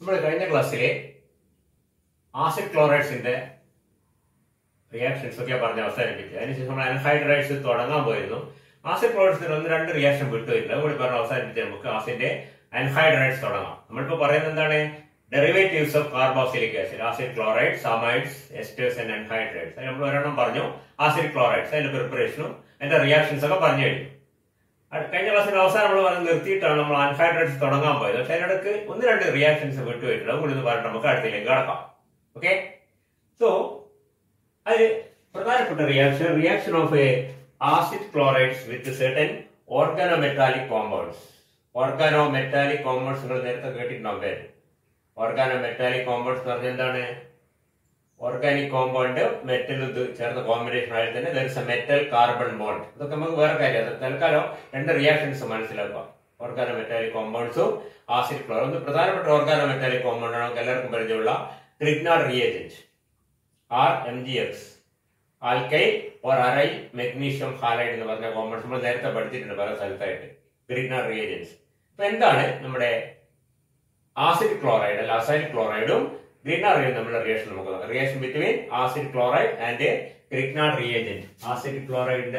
നമ്മൾ കഴിഞ്ഞ ക്ലാസ്സിലെ ആസിഡ് ക്ലോറൈഡ്സിന്റെ റിയാക്ഷൻസ് ഒക്കെ പറഞ്ഞ് അവസാനിപ്പിച്ചു അതിനുശേഷം നമ്മൾ അൻഹൈഡ്രൈഡ്സ് തുടങ്ങാൻ പോയിരുന്നു ആസിഡ് ക്ലോറൈഡ്സിന് ഒന്ന് രണ്ട് റിയാക്ഷൻ വിട്ടുവരില്ല അതുകൂടി പറഞ്ഞ് അവസാനിപ്പിച്ച് നമുക്ക് ആസിഡിന്റെ അൻഹൈഡ്രൈഡ്സ് തുടങ്ങാം നമ്മളിപ്പോ പറയുന്നത് എന്താണ് derivatives of carboxylic acid acid chloride amides esters and anhydrides നമ്മൾ ഒരെണ്ണം പറഞ്ഞു ആസിഡ് ക്ലോറൈഡ്സ് അതിന്റെ പ്രിപ്പറേഷനും അതിന്റെ റിയാക്ഷൻസ് ഒക്കെ പറഞ്ഞു കഴിഞ്ഞു അടുത്ത- കഴിഞ്ഞ ക്ലാസ്സിൽ അവസാനം നമ്മൾ പറഞ്ഞ് നിർത്തിയിട്ടാണ് നമ്മൾ അൺഹൈഡ്രേറ്റ്സ് തുടങ്ങാൻ പോയത് പക്ഷെ അതിനിടക്ക് ഒന്ന് രണ്ട് റിയാക്ഷൻസ് വിട്ടുപോയിട്ടുണ്ട് അതുകൂടി ഒന്ന് പറഞ്ഞിട്ട് നമുക്ക് അടുത്തേക്ക് കടക്കാം ഓക്കെ സോ അതിൽ പ്രധാനപ്പെട്ട reaction reaction of a acid chlorides with certain organometallic compounds organometallic compounds നിങ്ങൾ നേരത്തെ കേട്ടിട്ടുണ്ടാവും പേര് ഓർഗാനോ മെറ്റാലിക് കോമ്പൗണ്ട്സ് എന്ന് പറഞ്ഞാൽ എന്താണ് ഓർഗാനിക് കോമ്പൗണ്ട് മെറ്റൽ ഇത് ചേർന്ന കോമ്പിനേഷൻ ആയിട്ട് തന്നെ there is a metal carbon bond ഇതൊക്കെ നമുക്ക് വേറെ കാര്യമാണ് തൽക്കാലം രണ്ട് റിയാക്ഷൻസ് മനസ്സിലാക്കുക ഓർഗാനോ മെറ്റാലിക് കോമ്പൗണ്ട്സും ആസിഡ് ക്ലോർ ഒന്ന് പ്രധാനപ്പെട്ട ഓർഗാനോ മെറ്റാലിക് കോമ്പൗണ്ട് ആണ് നമുക്ക് എല്ലാവർക്കും പരിചയമുള്ള Grignard reagent R M G X ആൽക്കൈ ഓർ അറൈ മെഗ്നീഷ്യം ഹാലൈഡ് എന്ന് പറഞ്ഞ കോമ്പൗണ്ട്സ് നമ്മൾ നേരത്തെ പഠിച്ചിട്ടുണ്ട് പല സ്ഥലത്തായിട്ട് ട്രിഗ്നാഡ് റിയേജൻസ് അപ്പൊ എന്താണ് നമ്മുടെ ആസിഡ് ക്ലോറൈഡ് അല്ല അസൈഡ് ക്ലോറൈഡും ഗ്രീനാർ തമ്മിലുള്ള റിയേഷൻ നമുക്ക് നോക്കാം reaction between acid chloride and Grignard reagent acid ക്ലോറൈഡിന്റെ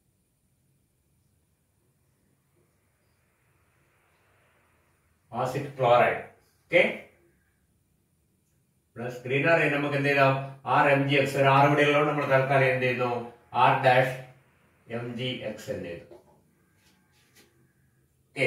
acid chloride okay plus Grignard നമുക്ക് എന്ത് ചെയ്താം ആർ എം ജി എക്സ് ഒരു ആറ് ഇവിടെ ഉള്ളതുകൊണ്ട് നമ്മൾ തൽക്കാലം എന്ത് ചെയ്യുന്നു R dash M G X എന്ന് ചെയ്തു ഓക്കെ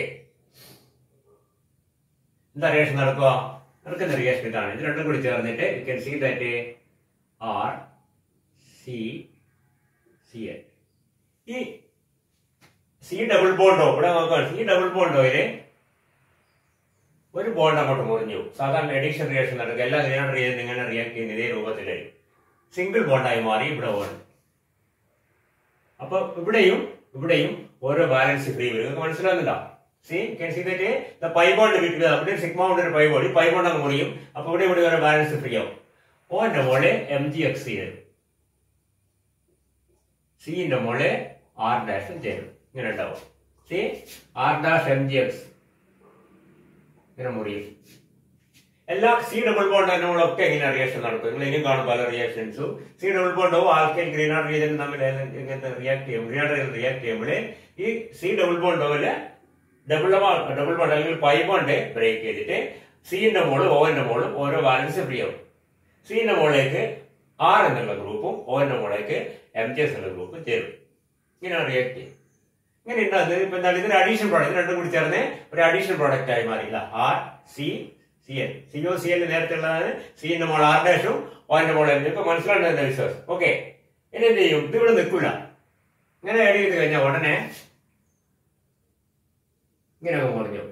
എന്താ റിയേഷൻ നടക്കുക നടക്കുന്ന റിയേഷൻ ഇതാണ് ഇത് രണ്ടും കൂടി ചേർന്നിട്ട് you can see that R C C N ഈ സി ഡബിൾ ബോണ്ടോ ഇവിടെ നോക്കാം സി ഡബിൾ ബോണ്ടോയില് ഒരു ബോണ്ട് അങ്ങോട്ട് മുറിഞ്ഞു സാധാരണ എഡിഷൻ റിയാക്ഷൻ നടക്കുക എല്ലാ ഗ്രീനർ റിയാക്ഷൻ ഇങ്ങനെ റിയാക്ട് ചെയ്യുന്ന ഇതേ രൂപത്തിലായി സിംഗിൾ ബോണ്ടായി മാറി ഇവിടെ ബോണ്ട് അപ്പൊ ഇവിടെയും ഇവിടെയും ഓരോ ബാലൻസ് ഫ്രീ വരും നിങ്ങൾക്ക് മനസ്സിലാകുന്നുണ്ടോ see can see that the pi bond with അവിടെ സിഗ്മ കൊണ്ട് ഒരു പൈ ബോണ്ട് ഈ പൈ ബോണ്ട് അങ്ങ് മുറിയും അപ്പൊ ഇവിടെ ഇവിടെ ഓരോ ബാലൻസ് ഫ്രീ ആവും ഓന്റെ മോളെ എം ജി എക്സ് ചേരും സിന്റെ മോളെ ആർ ഡാഷും ചേരും ഇങ്ങനെ ഉണ്ടാവും C R dash M G X ഇങ്ങനെ മുറിയും എല്ലാ സി ഡബിൾ ബോണ്ട് ഒക്കെ ഇങ്ങനെ റിയാക്ഷൻ നടക്കും നിങ്ങൾ ഇനിയും കാണും പല റിയാക്ഷൻസും സി ഡബിൾ ബോണ്ടോ ആൽക്കൈൽ ഗ്രീനാർ റീജൻ തമ്മിൽ ഇങ്ങനത്തെ റിയാക്ട് ചെയ്യും ഗ്രീനാർ റിയാക്ട് ചെയ്യുമ്പോൾ ഈ സി ഡബിൾ ബോണ്ടോയില് ഡബിൾ ഡബിൾ ബോണ്ട് അല്ലെങ്കിൽ പൈ ബോണ്ട് ബ്രേക്ക് ചെയ്തിട്ട് സിന്റെ മോള് ഓന്റെ മോളും ഓരോ ബാലൻസ് ഫ്രീ ആവും സിന്റെ മോളിലേക്ക് ആർ എന്നുള്ള ഗ്രൂപ്പും ഓന്റെ മോളേക്ക് എം ജി എസ് എന്നുള്ള ഗ്രൂപ്പും ചേരും ഇങ്ങനെയാണ് റിയാക്ട് ചെയ്യും ഇങ്ങനെ ഉണ്ട് അത് ഇപ്പൊ എന്താണ് ഇതൊരു അഡീഷൻ പ്രോഡക്റ്റ് രണ്ടും കൂടി ചേർന്ന് ഒരു അഡീഷണൽ പ്രോഡക്റ്റ് ആയി മാറിയില്ല R C C N C O C L നേരത്തെ ഉള്ളതാണ് സിന്റെ മോൾ ആർ ഡാഷും ഓന്റെ മോൾ എം ഇപ്പൊ മനസ്സിലാകുന്ന വിശ്വാസം ഓക്കെ ഇനി എന്ത് ചെയ്യും ഇത് ഇവിടെ നിൽക്കില്ല ഇങ്ങനെ ആഡ് ചെയ്ത് കഴിഞ്ഞാൽ ഉടനെ ഇങ്ങനെ അങ്ങ് പറഞ്ഞു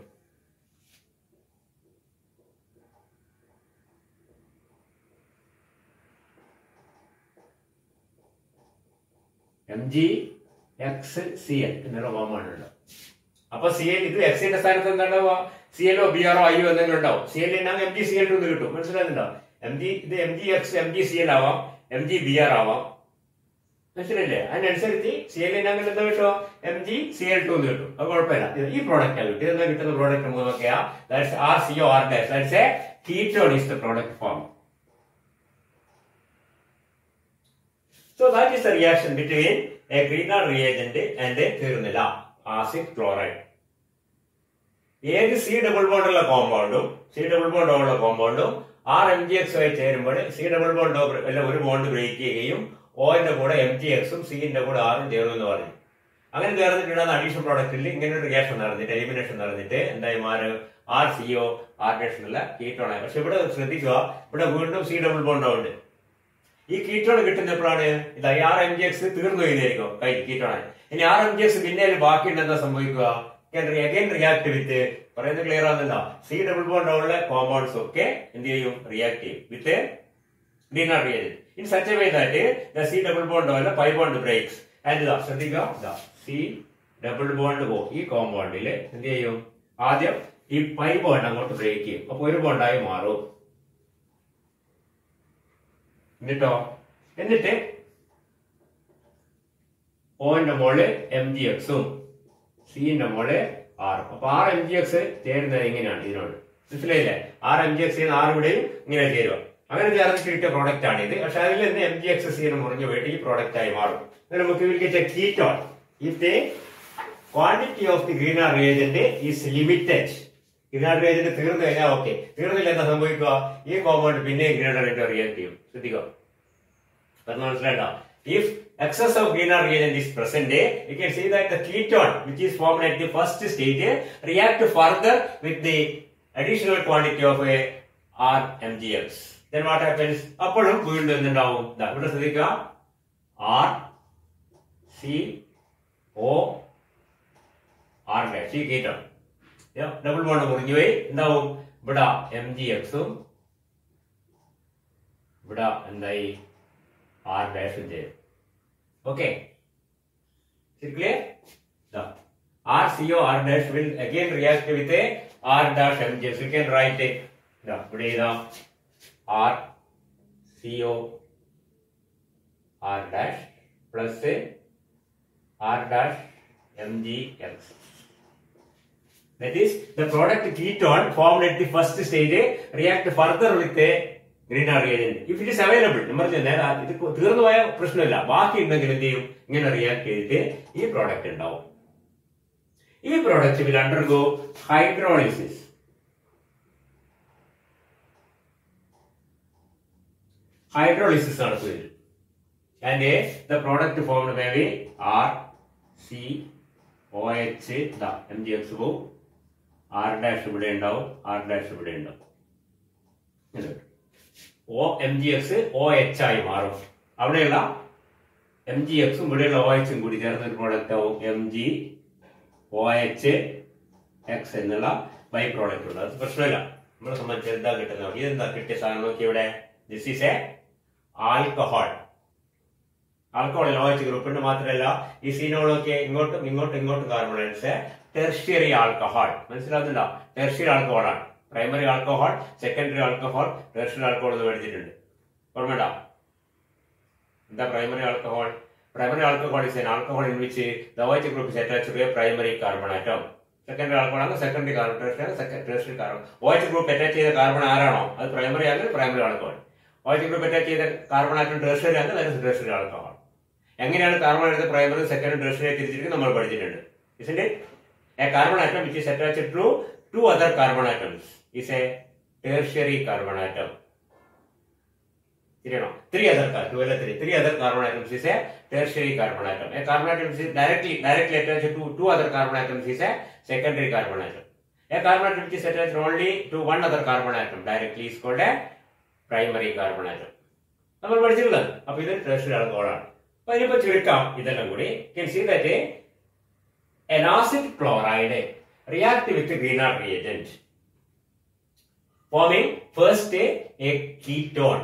M G X C L എന്നുള്ള ഫോമാണ് ഉണ്ടാവും അപ്പൊ സി എൽ ഇത് എക്സിന്റെ സ്ഥാനത്ത് എന്താണ്ടാവുക സി എല്ലോ ബി ആറോ ഐയോ എന്തെങ്കിലും ഉണ്ടാവും സി എൽ ഇന്നാണ് എം ജി സി എൽ എന്ന് കിട്ടും മനസ്സിലാകുന്നുണ്ടോ എം ജി ഇത് M G X M G C L ആവാം എം ജി ബി ആർ ആവാം മനസ്സിലല്ലേ അതിനനുസരിച്ച് സി എൽ ഇന്നാങ്കിൽ എന്താ കിട്ടുമോ M G C L two എന്ന് കിട്ടും അത് കുഴപ്പമില്ല ഇത് ഈ പ്രോഡക്റ്റ് കിട്ടും ഇതെന്താ കിട്ടുന്ന പ്രോഡക്റ്റ് നമുക്ക് നോക്കിയാ that's R C O R dash that's a ketone is the product form So that is the reaction between a Grignard reagent and a തീർന്നില്ല ആസിഡ് ക്ലോറൈഡ് ഏത് സി ഡബിൾ ബോണ്ടുള്ള കോമ്പൗണ്ടും സി ഡബിൾ ബോണ്ട് ഉള്ള കോമ്പൗണ്ടും R M G X ആയി ചേരുമ്പോൾ C double bond അല്ല ഒരു ബോണ്ട് ബ്രേക്ക് ചെയ്യുകയും ഓന്റെ കൂടെ എം ജി എക്സും സിന്റെ കൂടെ ആറും ചേർന്നു എന്ന് പറയും അങ്ങനെ ചേർന്നിട്ടുണ്ടാകുന്ന അഡീഷണൽ പ്രോഡക്റ്റിൽ ഇങ്ങനെ ഒരു റിയാക്ഷൻ നടന്നിട്ട് എലിമിനേഷൻ നടന്നിട്ട് എന്തായി മാറും ആർ സി ഒ ആർ ഡേഷൻ അല്ല കീറ്റോണായി പക്ഷെ ഇവിടെ ശ്രദ്ധിക്കുക ഇവിടെ വീണ്ടും സി ഡബിൾ ബോണ്ട് ഉണ്ട് ഈ കീറ്റോൺ കിട്ടുന്ന എപ്പോഴാണ് ഇത് ആർ എം ജി എക്സ് തീർന്നു കഴിഞ്ഞായിരിക്കും കൈ കീറ്റോണായി ഇനി ആർ എം ജി എക്സ് പിന്നെ ബാക്കിയുണ്ട് എന്താ സംഭവിക്കുക അഗൈൻ റിയാക്ട് വിത്ത് പറയുന്നത് ക്ലിയർ ആകുന്നില്ല സി ഡബിൾ ബോണ്ട് ഉള്ള കോമ്പൗണ്ട്സ് ഒക്കെ എന്ത് ചെയ്യും റിയാക്ട് ചെയ്യും വിത്ത് ഡിനർ reagent in such a way that the C double bond ഓയില പൈ ബോണ്ട് ബ്രേക്സ് ആൻഡ് ഇതാ ശ്രദ്ധിക്കുക സി ഡബിൾ ബോണ്ട് പോ ഈ കോമ്പൗണ്ടിൽ എന്ത് ചെയ്യും ആദ്യം ഈ പൈ ബോണ്ട് അങ്ങോട്ട് ബ്രേക്ക് ചെയ്യും അപ്പൊ ഒരു ബോണ്ടായി മാറും എന്നിട്ടോ എന്നിട്ട് ഓന്റെ മോള് എം ജി എക്സും സിന്റെ മോള് ആറും അപ്പൊ ആറ് എം ജി എക്സ് ചേരുന്നത് എങ്ങനെയാണ് ഇതിനോട് മനസ്സിലായില്ലേ ആറ് എം ജി എക്സ് ചെയ്യുന്ന ആറ് ഇവിടെയും ഇങ്ങനെ ചേരുക അങ്ങനെ ചേർന്നിട്ട് കിട്ടിയ പ്രോഡക്റ്റ് ആണ് ഇത് പക്ഷെ അതിൽ നിന്ന് എം ജി എക്സ് സി മുറിഞ്ഞു പോയിട്ട് ഈ പ്രോഡക്റ്റ് ആയി മാറും എന്നിട്ട് നമുക്ക് വിളിച്ച ketone if the quantity of the Grignard reagent is limited Grignard reagent തീർന്നു കഴിഞ്ഞാൽ ഓക്കെ തീർന്നില്ല എന്താ സംഭവിക്കുക ഈ കോമ്പൗണ്ട് പിന്നെ ഗ്രീനർ റിയാക്ട് ചെയ്യും ശ്രദ്ധിക്കുക പറഞ്ഞ മനസ്സിലായിട്ടോ if excess of greener reagent is present you can see that the ketone which is formed at the first stage react further with the additional quantity of a r mgx then what happens അപ്പോഴും വീണ്ടും എന്തുണ്ടാവും ദാ ഇവിടെ ശ്രദ്ധിക്കുക r c o r dash ഈ ketone double bond മുറിഞ്ഞു പോയി എന്താവും ഇവിടെ എം ജി എക്സും ഇവിടെ എന്തായി ആർ ഡാഷും ചെയ്യും okay clear the RCO R dash will again react with a R dash MG. So you can write it. The ഇവിടെ ഇതാ R CO R dash plus a R dash MgX. That is the product ketone formed at the first stage react further with a greener reagent. If it is available, നമ്മൾ നേരെ ഇത് തീർന്നു പോയ പ്രശ്നമില്ല ബാക്കി ഉണ്ടെങ്കിൽ എന്ത് ചെയ്യും ഇങ്ങനെ റിയാക്ട് ചെയ്തിട്ട് ഈ പ്രോഡക്റ്റ് ഉണ്ടാവും ഈ product will undergo hydrolysis hydrolysis ആണ് പേര് and the product formed may be R C O H M G X പോവും ആർ ഡാഷ് ഇവിടെ ഉണ്ടാവും ആർ ഡാഷ് ഇവിടെ ഉണ്ടാവും O M G X O H ആയി മാറും അവിടെയുള്ള എം ജി എക്സും ഇവിടെയുള്ള ഒ എച്ചും കൂടി ചേർന്ന ഒരു പ്രോഡക്റ്റ് ആവും M G O H X എന്നുള്ള ബൈ പ്രോഡക്റ്റ് ഉണ്ട് അത് പ്രശ്നമില്ല നമ്മളെ സംബന്ധിച്ച് എന്താ കിട്ടുന്നത് ഇതെന്താ കിട്ടിയ സാധനം നോക്കി ഇവിടെ ദിസ് ഈസ് എ ആൽക്കഹോൾ ആൽക്കഹോളിൽ ഒ എച്ച് ഗ്രൂപ്പ് ഉണ്ട് മാത്രമല്ല ഈ സീനോളൊക്കെ ഇങ്ങോട്ടും ഇങ്ങോട്ടും ഇങ്ങോട്ടും കാർബണൈഡ്സ് ടെർഷ്യറി ആൽക്കഹോൾ മനസ്സിലാകുന്നുണ്ടോ ടെർഷ്യറി ആൽക്കഹോളാണ് primary alcohol secondary alcohol tertiary alcohol എന്ന് മേടിച്ചിട്ടുണ്ട് ഓർമ്മയുണ്ടോ എന്താ primary alcohol primary alcohol is an alcohol in which the OH group is attached to a primary carbon atom secondary alcohol ആണ് secondary carbon tertiary carbon OH group attach ചെയ്ത carbon ആരാണോ അത് primary ആണെങ്കിൽ primary alcohol OH group attach ചെയ്ത carbon atom tertiary ആണെങ്കിൽ അത് tertiary alcohol എങ്ങനെയാണ് carbon എടുത്ത് പ്രൈമറി സെക്കൻഡറി ടെർഷ്യറി തിരിച്ചിരിക്കുന്നത് നമ്മൾ പഠിച്ചിട്ടുണ്ട് isn't it a carbon atom which is attached to two other carbon atoms is a tertiary carbon atom ശരിയാണോ three other two അല്ല three three other carbon atoms is a tertiary carbon atom a carbon atom is directly directly attached to two other carbon atoms is a secondary carbon atom a carbon atom which is attached only to one other carbon atom directly is called a primary carbon atom നമ്മൾ പഠിച്ചിട്ടുള്ളത് അപ്പൊ ഇത് tertiary ആൽക്കഹോളാണ് അപ്പൊ ഇതിപ്പോ ചുരുക്കാം ഇതെല്ലാം കൂടി can see that a an acid chloride react with the greener reagent forming first a, a ketone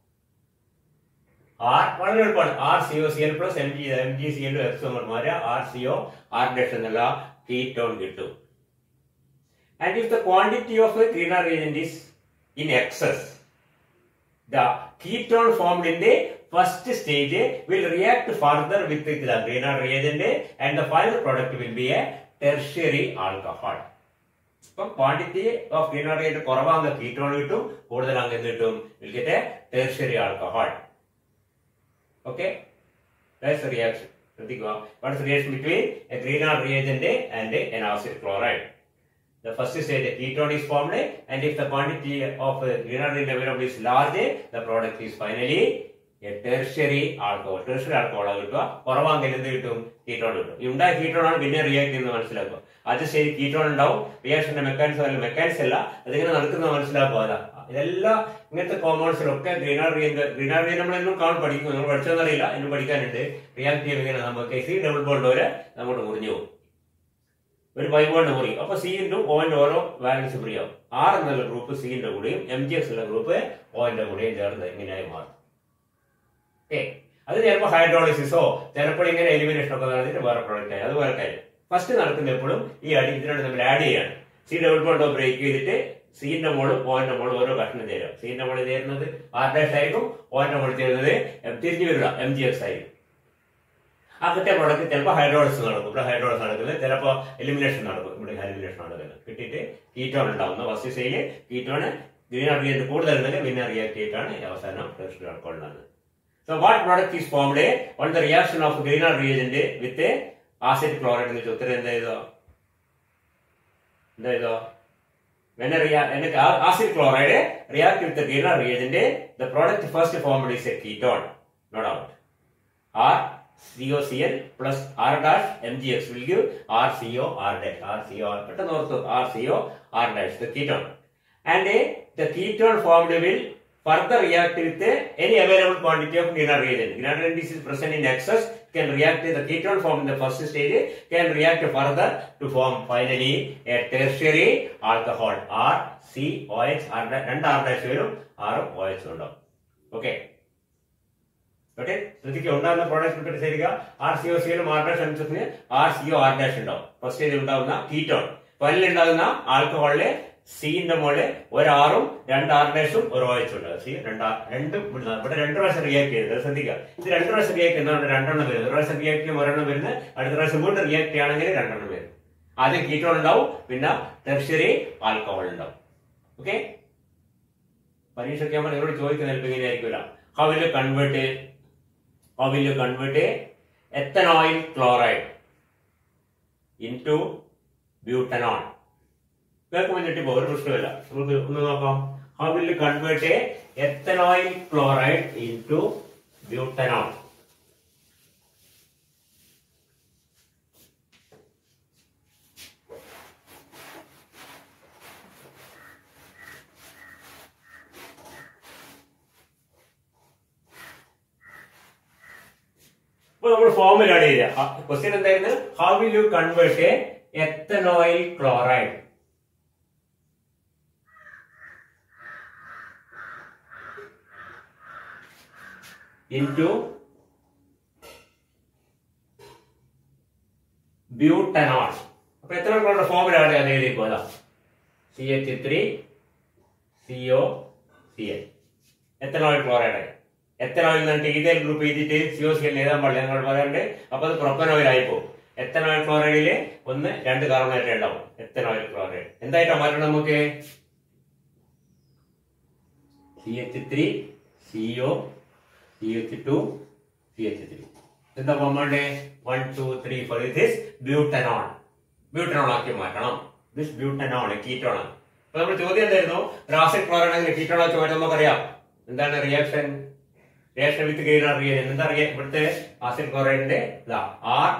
R വളരെ എളുപ്പമാണ് R C O C L plus M G M G C L X നമ്മൾ മാറുക R C O R dash എന്നുള്ള ketone കിട്ടും and if the quantity of Grignard reagent is in excess the ketone formed in the first stage will react further with the greener reagent and the final product will be a tertiary alcohol. ഇപ്പം quantity of Grignard reagent കുറവാകുന്ന ketone കിട്ടും കൂടുതലാകുന്ന എന്ത് കിട്ടും will get a tertiary alcohol okay that's reaction ശ്രദ്ധിക്കുക what is reaction between a Grignard reagent and an acid chloride The first stage, a ketone is formed, and if the quantity of uh, greener in available is large, the product is finally a tertiary alcohol. Tertiary alcohol ആ കിട്ടുക കുറവാണെങ്കിൽ എന്ത് കിട്ടും ketone കിട്ടും ഈ ഉണ്ടായ ketone ആണ് പിന്നെ റിയാക്ട് ചെയ്യുന്നത് മനസ്സിലാക്കുക അത് ശരി കീറ്റോൺ ഉണ്ടാവും റിയാക്ഷന്റെ മെക്കാനിസം അല്ല മെക്കാനിസം അല്ല അതിങ്ങനെ നടക്കുന്നത് മനസ്സിലാക്കുക അതാ ഇതെല്ലാം ഇങ്ങനത്തെ കോമ്പൗണ്ട്സിലൊക്കെ ഗ്രീനർ ഗ്രീനർ നമ്മൾ എന്നും കാണും പഠിക്കും നമ്മൾ പഠിച്ചതെന്നറിയില്ല എന്നും പഠിക്കാനുണ്ട് റിയാക്ട് ചെയ്യുമ്പോൾ ഇങ്ങനെ നമുക്ക് സി ഡബിൾ ബോണ്ട് വരെ അങ്ങോട്ട് മുറിഞ്ഞു പോകും ഒരു ബൈബോണ്ട് മുറി അപ്പൊ സിന്റെ ഓന്റെ ഓരോ വാലൻസ് ഫ്രീ ആവും ആർ എന്നുള്ള ഗ്രൂപ്പ് സിന്റെ കൂടെയും എം ജി എക്സ് ഉള്ള ഗ്രൂപ്പ് ഓന്റെ കൂടെയും ചേർന്ന് ഇങ്ങനെയായി മാറും ഏ അത് ചിലപ്പോൾ ഹൈഡ്രോളിസിസോ ചിലപ്പോൾ ഇങ്ങനെ എലിമിനേഷൻ ഒക്കെ നടന്നിട്ട് വേറെ പ്രോഡക്റ്റ് ആയി അത് വേറെ കാര്യം ഫസ്റ്റ് നടക്കുന്ന എപ്പോഴും ഈ അടി ഇതിനോട് നമ്മൾ ആഡ് ചെയ്യാണ് സി ഡബിൾ ബോണ്ടോ ബ്രേക്ക് ചെയ്തിട്ട് സിന്റെ മോളും ഓന്റെ മോളും ഓരോ കഷ്ണം ചേരും സിന്റെ മോള് ചേരുന്നത് ആർ ഡാഷ് ആയിരിക്കും ഓന്റെ മോള് ചേരുന്നത് തിരിഞ്ഞു വരിക എം ജി എക്സ് ആയിരിക്കും ആ കിട്ടിയ പ്രോഡക്റ്റ് ചിലപ്പോൾ ഹൈഡ്രോളിസ് നടക്കും ഇവിടെ ഹൈഡ്രോളിസ് നടക്കുന്നത് ചിലപ്പോൾ എലിമിനേഷൻ നടക്കും ഇവിടെ എലിമിനേഷൻ നടക്കുന്നത് കിട്ടിയിട്ട് കീറ്റോൺ ഉണ്ടാവുന്ന ഫസ്റ്റ് സ്റ്റേജിൽ കീറ്റോണ് ഗ്രീൻ റിയേജന്റ് കൂടുതൽ ഉണ്ടെങ്കിൽ പിന്നെ റിയാക്ട് ചെയ്തിട്ടാണ് ഈ അവസാനം ടെസ്റ്റ് ആൽക്കോൾ ഉണ്ടാകുന്നത് so what product is formed on the reaction of Grignard reagent with acid chloride എന്ന് വെച്ചാൽ ഉത്തരം എന്താ ചെയ്തോ എന്താ ചെയ്തോ when a rea- when a acid chloride react with the green reagent, the product first formed is a ketone, no doubt. R COCl plus R dash MgX will give RCO R dash. RCO R പെട്ടെന്ന് ഓർത്തു RCO R dash the ketone. And uh, the ketone formed will further react with uh, any available quantity of green reagent. Green reagent is present in excess can react the ketone formed in the first stage can react further to form finally a tertiary alcohol R C OH R dash രണ്ട് R dash വരും R OH ഉണ്ടാവും okay okay ശ്രദ്ധിക്കുക ഉണ്ടാകുന്ന product കിട്ടിട്ട് ശരിക്കുക R C O സിയിലും R dash അനുസരിച്ച് R C O R dash ഉണ്ടാവും ഫസ്റ്റ് സ്റ്റേജിൽ ഉണ്ടാകുന്ന കീറ്റോൺ ഫൈനലിൽ ഉണ്ടാകുന്ന ആൽക്കഹോളില് സിന്റെ മുകളിൽ ഒരു ആറും രണ്ട് ആർ ഡാഷും ഒരു ഓ എച്ച് ഉണ്ട് സി രണ്ട് ആ- രണ്ടും ഇവിടെ ഇവിടെ രണ്ട് പ്രാവശ്യം റിയാക്ട് ചെയ്തത് ശ്രദ്ധിക്കുക ഇത് രണ്ട് പ്രാവശ്യം റിയാക്ട് ചെയ്യുന്നതുകൊണ്ട് രണ്ടെണ്ണം വരും ഒരു പ്രാവശ്യം റിയാക്ട് ചെയ്യുമ്പോൾ ഒരെണ്ണം വരുന്നത് അടുത്ത പ്രാവശ്യം വീണ്ടും റിയാക്ട് ചെയ്യുകയാണെങ്കിൽ രണ്ടെണ്ണം വരും ആദ്യം കീറ്റോൺ ഉണ്ടാവും പിന്നെ ടെർഷ്യറി ആൽക്കഹോൾ ഉണ്ടാവും ഓക്കെ പരീക്ഷയ്ക്ക് ആകുമ്പോൾ നിങ്ങളോട് ചോദിക്കുന്ന ചിലപ്പോൾ ഇങ്ങനെ ആയിരിക്കില്ല how will convert how will convert ethanoyl chloride into butanol കേൾക്കുമ്പോൾ ഞെട്ടിപ്പോ ഒരു പ്രശ്നമില്ല നമുക്ക് ഒന്ന് നോക്കാം how will convert ethanoyl chloride into butanol ഇപ്പൊ നമ്മൾ ഫോമിലാണ് ചെയ്യുക ക്വസ്റ്റ്യൻ എന്തായിരുന്നു how will you convert ethanoyl chloride into butanol അപ്പൊ എത്ര ക്ലോറിന്റെ ഫോമിലാണ് അത് എഴുതി പോയതാ C H three C O C L ethanol chloride ethanoyl നിന്നിട്ട് ഇതേ ഗ്രൂപ്പ് ചെയ്തിട്ട് സി ഒ സി എൽ എഴുതാൻ പാടില്ല ഞങ്ങൾ പറയാറുണ്ട് അപ്പൊ അത് പ്രൊപ്പനോയിൽ ആയി പോകും എത്തനോയിൽ ക്ലോറൈഡില് ഒന്ന് രണ്ട് കാർബണേറ്റ് ഉണ്ടാവും എത്തനോയിൽ ക്ലോറൈഡ് എന്തായിട്ടാ മാറ്റണം നമുക്ക് C H three C O C H two C H three എന്താ പോകണ്ടേ one two three four this butanol butanol ആക്കി മാറ്റണം ദിസ് ബ്യൂട്ടനോൾ കീറ്റോൺ ആണ് അപ്പൊ നമ്മൾ ചോദ്യം എന്തായിരുന്നു ആസിഡ് ക്ലോറൈഡ് ആണെങ്കിൽ കീറ്റോൺ ആക്കി മാറ്റാൻ നമുക്കറിയാം എന്താണ് reaction reaction with Grignard reaction എന്താ അറിയാം ഇവിടുത്തെ ആസിഡ് ക്ലോറൈഡിന്റെ ഇതാ R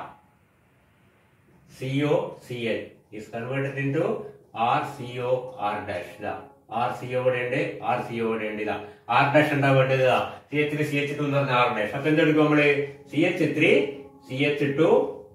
CO Cl is converted into RCO R dash ഇതാ ആർ സി ഇവിടെ ഉണ്ട് ആർ സി ഇവിടെ ഉണ്ട് ഇതാ ആർ ഡാഷ് എന്താ വേണ്ടത് ഇതാ C H three C H two എന്ന് പറഞ്ഞ ആർ ഡാഷ് അപ്പൊ എന്തെടുക്കും നമ്മള് C H three C H two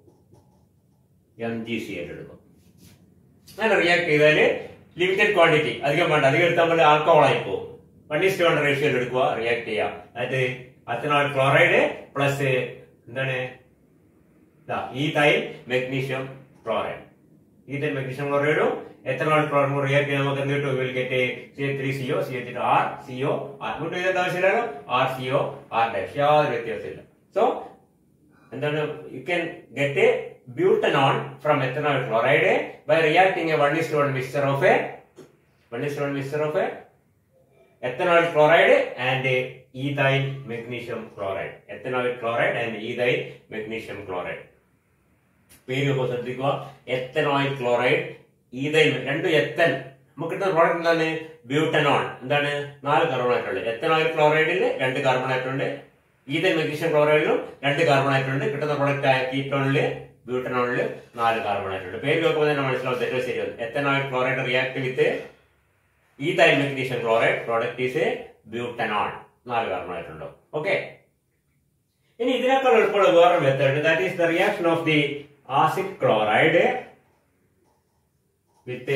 M G C L എടുക്കും അങ്ങനെ റിയാക്ട് ചെയ്താല് ലിമിറ്റഡ് ക്വാണ്ടിറ്റി അധികം വേണ്ട അധികം എടുത്താൽ നമ്മൾ ആൽക്കഹോൾ ആയി പോകും വൺ ഇസ്റ്റ് വൺ റേഷ്യോയിൽ എടുക്കുക റിയാക്ട് ചെയ്യാം അതായത് അത്തനോൾ ക്ലോറൈഡ് പ്ലസ് എന്താണ് ethyl magnesium chloride ethyl magnesium ക്ലോറൈഡും എത്തനോൾ ക്ലോറൈഡും റിയാക്ട് ചെയ്ത് നമുക്ക് എന്ത് കിട്ടും will get C three C O C H R C O അങ്ങോട്ട് ചെയ്യേണ്ട ആവശ്യമില്ലല്ലോ ആർ സിഒ ആർ ഡാഷ് യാതൊരു വ്യത്യാസമില്ല സോ എന്താണ് you can get butanone from ethanol chloride by reacting a one is one mixture of a one is one mixture of a ethanol chloride and uh, ethyl magnesium chloride ethanol chloride and ethyl magnesium chloride പേര് ഒക്കെ ശ്രദ്ധിക്കുക എത്തനോയിൽ chloride ethyl രണ്ടും എത്തൻ നമുക്ക് കിട്ടുന്ന product എന്താണ് butanol എന്താണ് നാല് carbonate ഉണ്ട് എത്തനോയിൽ ക്ലോറൈഡിൽ രണ്ട് കാർബണേറ്റ് ഉണ്ട് ഈതൈൽ മെഗ്നീഷ്യം ക്ലോറൈഡിലും രണ്ട് കാർബണേറ്റ് ഉണ്ട് കിട്ടുന്ന പ്രോഡക്റ്റ് ആയ കീറ്റോണില് ബ്യൂട്ടനോളില് നാല് കാർബണേറ്റ് ഉണ്ട് പേര് നോക്കുമ്പോൾ തന്നെ മനസ്സിലാവും തെറ്റോ ശരിയാണ് ethanoyl chloride react with ethyl magnesium chloride product is butanol നാല് കാർബണായിട്ടുണ്ടോ ഓക്കെ ഇനി ഇതിനേക്കാൾ എളുപ്പമുള്ള വേറെ method that is the reaction of the acid chloride with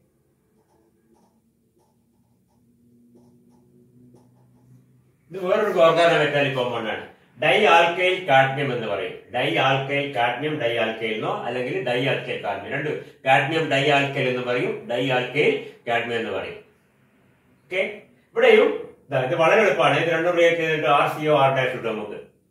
ഇത് വേറൊരു ഓർഗാനോ മെറ്റാലിക് കോമ്പൗണ്ട് ആണ് ഡൈ ആൽക്കൈൽ കാഡ്മിയം എന്ന് പറയും dialkyl cadmium dialkyl എന്നോ അല്ലെങ്കിൽ ഡൈ ആൽക്കൈൽ കാഡ്മിയം രണ്ട് കാഡ്മിയം ഡൈ ആൽക്കൈൽ എന്ന് പറയും ഡൈ ആൽക്കൈൽ കാഡ്മിയം എന്ന് പറയും ഓക്കെ ഇവിടെയും ദാ ഇത് വളരെ എളുപ്പമാണ് ഇത് രണ്ടും റിയാക്ട് ചെയ്തിട്ട് ആർ സിഒ ആർ ഡാഷ് കിട്ടും നമുക്ക്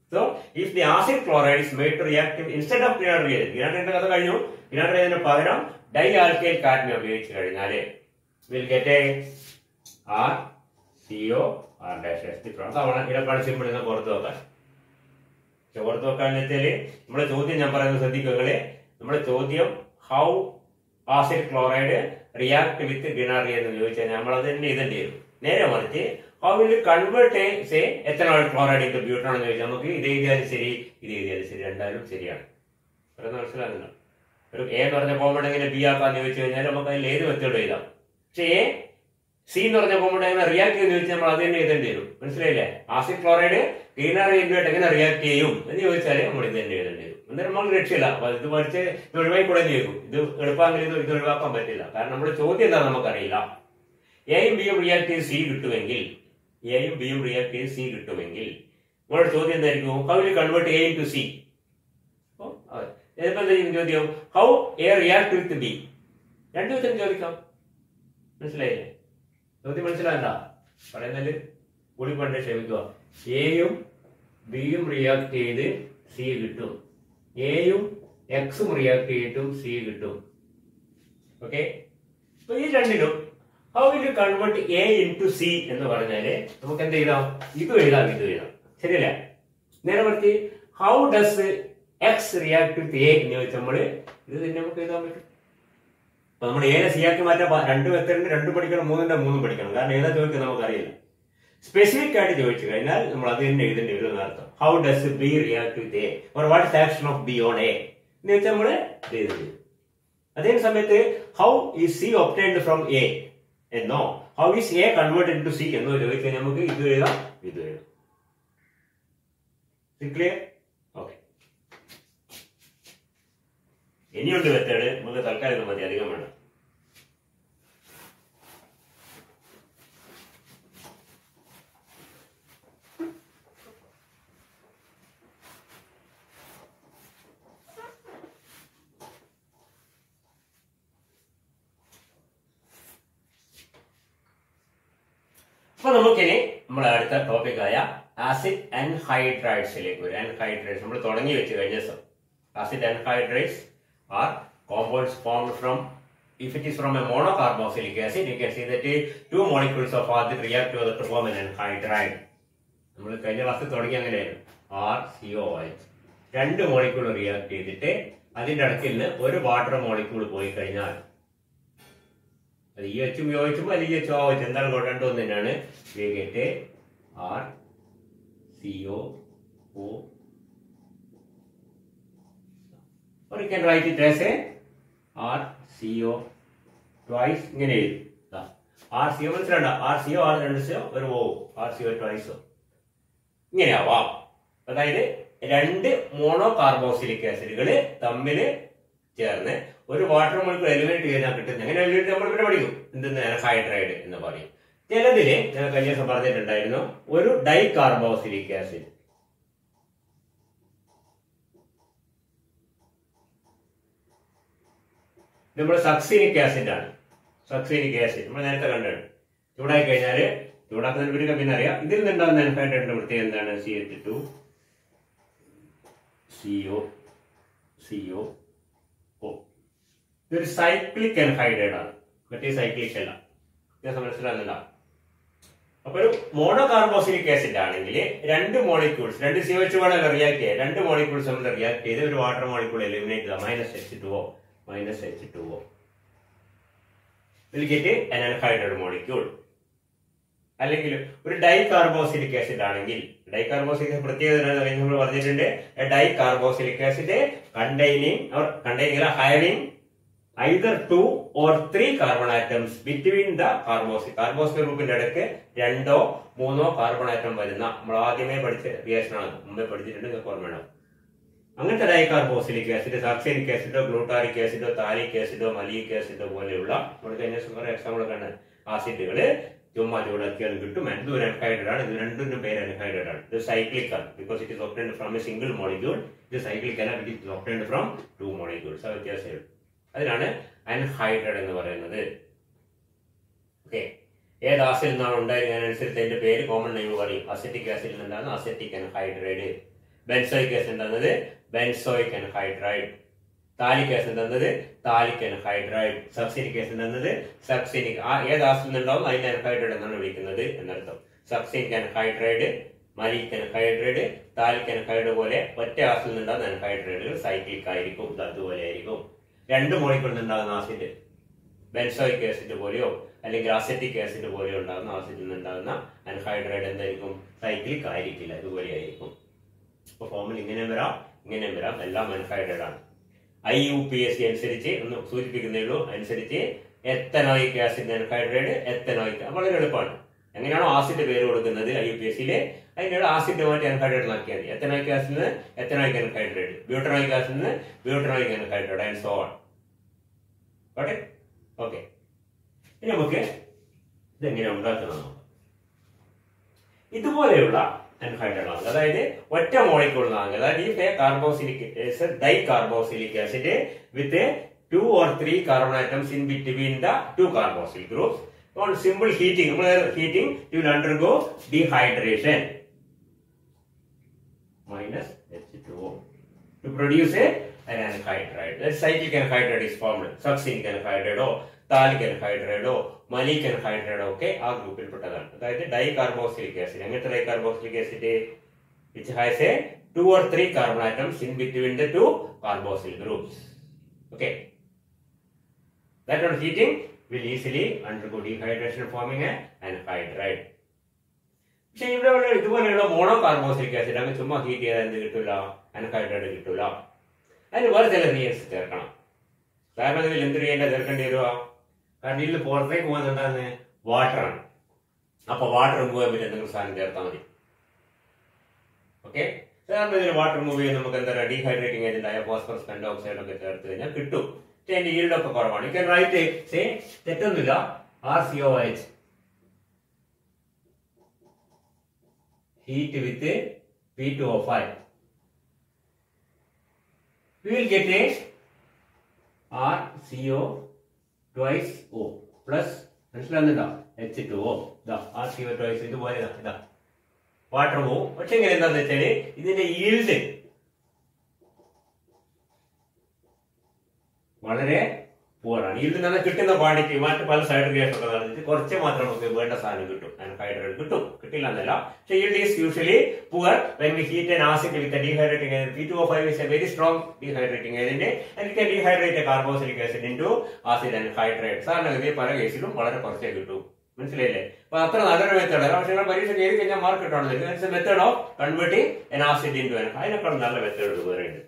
so if the acid chloride is made to react instead of Grignard reagent Grignard കഥ കഴിഞ്ഞു ഗ്രീനാർ റിയേജന് പകരം ഡൈ ആൽക്കൈൽ കാഡ്മിയം ഉപയോഗിച്ച് കഴിഞ്ഞാൽ will get a R C O R dash എസ് ഡിഫറൻസ് തവണ ഇടക്കാണ് സിമ്പിൾ എന്ന് പുറത്ത് വെക്കാൻ പക്ഷെ പുറത്ത് വെക്കാൻ വെച്ചാല് നമ്മുടെ ചോദ്യം ഞാൻ പറയുന്നത് ശ്രദ്ധിക്കുക നമ്മുടെ ചോദ്യം how acid chloride react with Grignard എന്ന് ചോദിച്ചാൽ നമ്മൾ അത് തന്നെ ഇതേണ്ടി വരും നേരെ മറിച്ച് how will convert say ethanol chloride into butanone എന്ന് ചോദിച്ചാൽ നമുക്ക് ഇത് എഴുതിയാലും ശരി ഇത് എഴുതിയാലും ശരി രണ്ടായാലും ശരിയാണ് പറയുന്നത് മനസ്സിലാകുന്നില്ല ഒരു എ എന്ന് പറഞ്ഞ കോമ്പൗണ്ട് എങ്ങനെ ബി ആക്കാന്ന് ചോദിച്ചു കഴിഞ്ഞാൽ നമുക്ക് അതിൽ ഏത് മെത്തേഡ് എഴുതാം പക്ഷേ എ സി എന്ന് പറഞ്ഞ കോമ്പൗണ്ട് എങ്ങനെ റിയാക്ട് ചെയ്യുന്ന ചോദിച്ചാൽ നമ്മൾ അത് തന്നെ എഴുതേണ്ടി വരും മനസ്സിലായില്ലേ ആസിഡ് ക്ലോറൈഡ് ഗ്രീനറി ഇൻഡുമായിട്ട് എങ്ങനെ റിയാക്ട് ചെയ്യും എന്ന് ചോദിച്ചാൽ നമ്മൾ ഇത് തന്നെ എഴുതേണ്ടി വരും അന്നേരം നമുക്ക് രക്ഷയില്ല അപ്പൊ ഇത് പഠിച്ച് ഇത് ഒഴിവാക്കി കൂടെ ചോദിക്കും ഇത് എളുപ്പമെങ്കിൽ ഇത് ഇത് ഒഴിവാക്കാൻ പറ്റില്ല കാരണം നമ്മുടെ ചോദ്യം എന്താ നമുക്കറിയില്ല എയും ബിയും റിയാക്ട് ചെയ്ത് സി കിട്ടുമെങ്കിൽ എയും ബിയും റിയാക്ട് ചെയ്ത് സി കിട്ടുമെങ്കിൽ നിങ്ങളുടെ ചോദ്യം എന്തായിരിക്കും how will convert A to C ചിലപ്പോൾ എന്തായിരിക്കും ചോദ്യം how A react with B രണ്ടു വിധം ചോദിക്കാം മനസ്സിലായില്ലേ ചോദ്യം മനസ്സിലാകണ്ട പറയുന്നതിൽ കൂടി പണ്ട് ക്ഷമിക്കുക എയും ബിയും റിയാക്ട് ചെയ്ത് സി കിട്ടും എയും എക്സും റിയാക്ട് ചെയ്തിട്ടും സി കിട്ടും ഓക്കെ അപ്പൊ ഈ രണ്ടിലും how will you convert A into C എന്ന് പറഞ്ഞാല് നമുക്ക് എന്ത് ചെയ്താം ഇതും എഴുതാം ഇതും എഴുതാം ശരിയല്ലേ നേരെ മറിച്ച് how does X react with A എന്ന് ചോദിച്ചാൽ നമ്മള് ഇത് തന്നെ നമുക്ക് എഴുതാൻ പറ്റും അപ്പൊ നമ്മൾ ഏനെ സിയാക്കി മാറ്റാൻ പ- രണ്ട് മെത്തേഡിന് രണ്ട് പഠിക്കണം മൂന്നിന്റെ മൂന്നും പഠിക്കണം കാരണം ഏതാ ചോദിക്കുന്നത് നമുക്കറിയില്ല സ്പെസിഫിക് ആയിട്ട് ചോദിച്ചു കഴിഞ്ഞാൽ നമ്മൾ അത് തന്നെ എഴുതേണ്ടി വരും എന്നർത്ഥം how does B react with A or what is action of B on A എന്ന് വെച്ചാൽ നമ്മള് ഇത് എഴുതി അതേ സമയത്ത് how is C obtained from A എന്നോ how is A convert into C എന്നോ ചോദിച്ചാൽ നമുക്ക് ഇത് എഴുതാം ഇത് എഴുതാം ക്ലിയർ ഓക്കെ ഇനിയുണ്ട് മെത്തേഡ് നമുക്ക് തൽക്കാലം ഇത് മതി അധികം വേണം അപ്പൊ നമുക്കിനി നമ്മുടെ അടുത്ത ടോപ്പിക്കായ ആസിഡ് അൻഹൈഡ്രൈഡ്സിലേക്ക് വരും അൻഹൈഡ്രൈഡ്സ് നമ്മൾ തുടങ്ങി വെച്ച് കഴിഞ്ഞ ദിവസം acid anhydrides are compounds formed from if it is from a monocarboxylic acid you can see that uh, two molecules of acid react together to form an anhydride നമ്മൾ കഴിഞ്ഞ ക്ലാസ്സിൽ തുടങ്ങി അങ്ങനെയായിരുന്നു ആർ സി ഒ എച്ച് രണ്ട് molecule react ചെയ്തിട്ട് അതിന്റെ അടുത്തിൽ നിന്ന് ഒരു വാട്ടർ മോളിക്യൂൾ പോയി കഴിഞ്ഞാൽ അത് ഈ എച്ചും യോജിച്ചുമ്പോൾ അല്ലെങ്കിൽ എച്ച് ഓ എച്ച് എന്താണ് കൊ- രണ്ടും ഒന്ന് തന്നെയാണ് we get R C O O or you can write it as a R C O twice ഇങ്ങനെ എഴുതും ആർ സി ഒ മനസ്സിലാണ്ട ആർ സി ഒ ആർ രണ്ട് സി ഒ ഒരു O R C O twice ഇങ്ങനെ ആവാം അതായത് രണ്ട് mono carboxylic ആസിഡുകൾ തമ്മിൽ ചേർന്ന് ഒരു വാട്ടർ മോളിക്കൂൾ എലിമിനേറ്റ് ചെയ്താൽ കിട്ടുന്നത് അങ്ങനെ എലിമിനേറ്റ് നമ്മൾ പിന്നെ പഠിക്കും എന്തെന്ന് ഹൈഡ്രൈഡ് എന്ന് പറയും ചിലതില് ഞാൻ കഴിഞ്ഞ ദിവസം പറഞ്ഞിട്ടുണ്ടായിരുന്നു ഒരു ഡൈ കാർബോക്സിലിക് ആസിഡ് നമ്മൾ സക്സീനിക് ആസിഡ് ആണ് സക്സീനിക് ആസിഡ് നമ്മൾ നേരത്തെ കണ്ടാണ് ചൂടായി കഴിഞ്ഞാൽ ചൂടാക്കുന്നതിന് പിന്നെ പിന്നെ അറിയാം ഇതിൽ നിന്നുണ്ടാകുന്ന എൻഫൈഡ്രൈഡിന്റെ പ്രത്യേകത എന്താണ് C H two C O C O O ഇതൊരു സൈക്ലിക് എൻഹൈഡ്രൈഡ് ആണ് മറ്റേ സൈക്ലിക് അല്ല വ്യത്യാസം മനസ്സിലാകുന്നില്ല അപ്പൊ ഒരു മോണോ കാർബോസിലിക് ആസിഡ് ആണെങ്കിൽ രണ്ട് മോളിക്യൂൾസ് രണ്ട് സി എച്ച് വേണമല്ലോ റിയാക്ട് ചെയ്യാൻ രണ്ട് മോളിക്യൂൾസ് തമ്മിൽ റിയാക്ട് ചെയ്ത് ഒരു വാട്ടർ മോളിക്യൂൾ എലിമിനേറ്റ് ചെയ്താൽ minus H two O minus H two O will get an anhydride molecule അല്ലെങ്കിൽ ഒരു ഡൈ കാർബോസിലിക് ആസിഡ് ആണെങ്കിൽ ഡൈ കാർബോസിലിക് പ്രത്യേകത എന്താണെന്ന് കഴിഞ്ഞ് നമ്മൾ പറഞ്ഞിട്ടുണ്ട് dye carboxylic acid containing or containing having either two or three carbon atoms between the carboxyl carboxyl ഗ്രൂപ്പിന്റെ ഇടയ്ക്ക് രണ്ടോ മൂന്നോ കാർബൺ ആറ്റം വരുന്ന നമ്മൾ ആദ്യമേ പഠിച്ച റിയാക്ഷൻ ആണ് മുമ്പേ പഠിച്ചിട്ടുണ്ട് നിങ്ങൾക്ക് ഓർമ്മ വേണം അങ്ങനത്തെ ഡൈകാർബോസിലിക് ആസിഡ് സബ്സൈനിക് ആസിഡോ ഗ്ലൂട്ടാറിക് ആസിഡോ താലിക് ആസിഡോ മലിക് ആസിഡോ പോലെയുള്ള നമ്മൾ കഴിഞ്ഞ ദിവസം കുറെ എക്സാമ്പിൾ കണ്ട ആസിഡുകള് ചുമ്മാ ചൂടാക്കിയാൽ കിട്ടും ഇത് ഒരു അൻഹൈഡ്രഡ് ആണ് ഇത് രണ്ടിന്റെ പേര് അൻഹൈഡ്രഡ് ആണ് ഇത് സൈക്ലിക് ആണ് because it is obtained from a single molecule ഇത് സൈക്ലിക് അല്ല it is obtained from two molecules ആ വ്യത്യാസമേ ഉള്ളൂ അതിനാണ് അൻഹൈഡ്രഡ് എന്ന് പറയുന്നത് ഓക്കെ ഏത് ആസിഡിൽ നിന്നാണ് ഉണ്ടായിരുന്നത് അതിനനുസരിച്ച് അതിന്റെ പേര് കോമൺ നെയിം പറയും അസറ്റിക് ആസിഡിൽ നിന്നാണ് അസറ്റിക് അൻഹൈഡ്രേഡ് ബെൻസോയിക് ആസിഡ് എന്നത് ബെൻസോയിക് അൻഹൈഡ്രൈഡ് താലിക് ആസിഡ് എന്നത് താലിക് അൻഹൈഡ്രൈഡ് സബ്സിനിക് ആസിഡ് എന്നത് സബ്സിനിക് ആ ഏത് ആസിഡ് ഉണ്ടാവും അതിനെ അൻഹൈഡ്രൈഡ് എന്നാണ് വിളിക്കുന്നത് എന്നർത്ഥം succinic anhydride maleic anhydride phthalic anhydride പോലെ ഒറ്റ ആസിഡിൽ നിന്നുണ്ടാകുന്ന അൻഹൈഡ്രൈഡുകൾ സൈക്ലിക് ആയിരിക്കും ഇത് അതുപോലെ ആയിരിക്കും രണ്ട് മോളിക്കൂളിൽ നിന്നുണ്ടാകുന്ന ആസിഡ് ബെൻസോയിക് ആസിഡ് പോലെയോ അല്ലെങ്കിൽ അസറ്റിക് ആസിഡ് പോലെയോ ഉണ്ടാകുന്ന ആസിഡിൽ നിന്നുണ്ടാകുന്ന അൻഹൈഡ്രൈഡ് എന്തായിരിക്കും സൈക്ലിക് ആയിരിക്കില്ല ഇതുപോലെ ആയിരിക്കും അപ്പൊ ഫോമിൽ ഇങ്ങനെ വരാം ഇങ്ങനെ വരാം എല്ലാം അൻഹൈഡ്രൈഡ് ആണ് I U P A C അനുസരിച്ച് ഒന്ന് സൂചിപ്പിക്കുന്നേ ഉള്ളൂ അനുസരിച്ച് എത്തനോയിക് ആസിഡ് അൻഹൈഡ്രൈഡ് എത്തനോയിക് വളരെ എളുപ്പമാണ് എങ്ങനെയാണോ ആസിഡ് പേര് കൊടുക്കുന്നത് ഐ യു പി എസ് സിയിലെ അതിനുള്ള ആസിഡ് മാറ്റി അൻഹൈഡ്രേറ്റ് ആക്കിയാൽ മതി എത്തനോയിക് ആസിഡിന് എത്തനോയിക് അൻഹൈഡ്രേറ്റ് ബ്യൂട്ടനോയിക് ആസിഡിന് butanoic anhydrate and so on okay okay ഇനി നമുക്ക് ഇതെങ്ങനെ ഉണ്ടാക്കുന്നത് നോക്കാം ഇതുപോലെയുള്ള അൻഹൈഡ്രേറ്റ് ആണ് അതായത് ഒറ്റ മോളിക്കൂളിനാണ് അതായത് ഈ carboxylic di carboxylic acid with two or three carbon atoms in between the two carboxyl groups on simple heating നമ്മൾ heating you will undergo dehydration minus H2O to produce a an anhydride that cyclic anhydride is formed succinic anhydride or phthalic anhydride or maleic anhydride ഒക്കെ ആ ഗ്രൂപ്പിൽ പെട്ടതാണ് അതായത് dicarboxylic acid എങ്ങനത്തെ dicarboxylic acid which has a two or three carbon atoms in between the two carboxyl groups okay that on heating will easily undergo dehydration forming a anhydride. പക്ഷെ ഇവിടെ ഉള്ള ഇതുപോലെയുള്ള മോണോ കാർബോസിലിക് ആസിഡ് അങ്ങ് ചുമ്മാ heat ചെയ്താൽ എന്ത് കിട്ടൂല anhydride കിട്ടൂല അതിന് വേറെ ചില റിയൻസ് ചേർക്കണം കാരണം ഇതിൽ എന്ത് റിയന്റെ ചേർക്കേണ്ടി വരുക കാരണം ഇതിൽ പുറത്തേക്ക് പോകുന്നുണ്ടാകുന്ന വാട്ടറാണ് അപ്പൊ വാട്ടർ റിമൂവ് ചെയ്യാൻ പറ്റും എന്തെങ്കിലും സാധനം ചേർത്താൽ മതി ഓക്കെ സാധാരണ ഇതിൽ വാട്ടർ റിമൂവ് ചെയ്യാൻ നമുക്ക് എന്താ പറയുക ഡീഹൈഡ്രേറ്റിംഗ് ഏജന്റ് ആയ ഫോസ്ഫറസ് പെൻഡോക്സൈഡ് ഒക്കെ ചേർത്ത് കഴിഞ്ഞാൽ കിട്ടും പക്ഷെ അതിന്റെ yield ഒക്കെ കുറവാണ് യു ക്യാൻ റൈറ്റ് സേ തെറ്റൊന്നുമില്ല R C O H heat with P2O5. We will get a RCO twice O plus മനസ്സിലാകുന്നുണ്ടോ എച്ച് ടു ഒ ഇതാ ആർ സി ഒ ട്വൈസ് ഇതുപോലെ ഇതാ ഇതാ വാട്ടർ പോവും പക്ഷെ എങ്ങനെ എന്താന്ന് വെച്ചാല് ഇതിന്റെ ഈൽഡ് വളരെ പൂറാണ് ഇതിൽ നിന്ന് കിട്ടുന്ന ക്വാണ്ടിറ്റി മറ്റ് പല സൈഡ് റിയാക്ഷൻ ഒക്കെ നടന്നിട്ട് കുറച്ച് മാത്രം നമുക്ക് വേണ്ട സാധനം കിട്ടും ഹൈഡ്രേറ്റ് കിട്ടും കിട്ടില്ല എന്നല്ല പക്ഷേ yield is usually poor when we heat an acid with a dehydrating agent. P2O5 is a very strong dehydrating agent and it can dehydrate a carboxylic acid into acid and hydrate. സാധാരണഗതി പല കേസിലും വളരെ കുറച്ചേ കിട്ടും മനസ്സിലായില്ലേ അപ്പൊ അത്ര നല്ലൊരു method പക്ഷേ നിങ്ങൾ പരീക്ഷ ചെയ്ത് കഴിഞ്ഞാൽ മാർക്ക് കിട്ടണമെന്നില്ല method of converting an acid into an അതിനേക്കാൾ നല്ല മെത്തേഡ് വേറെ ഉണ്ട്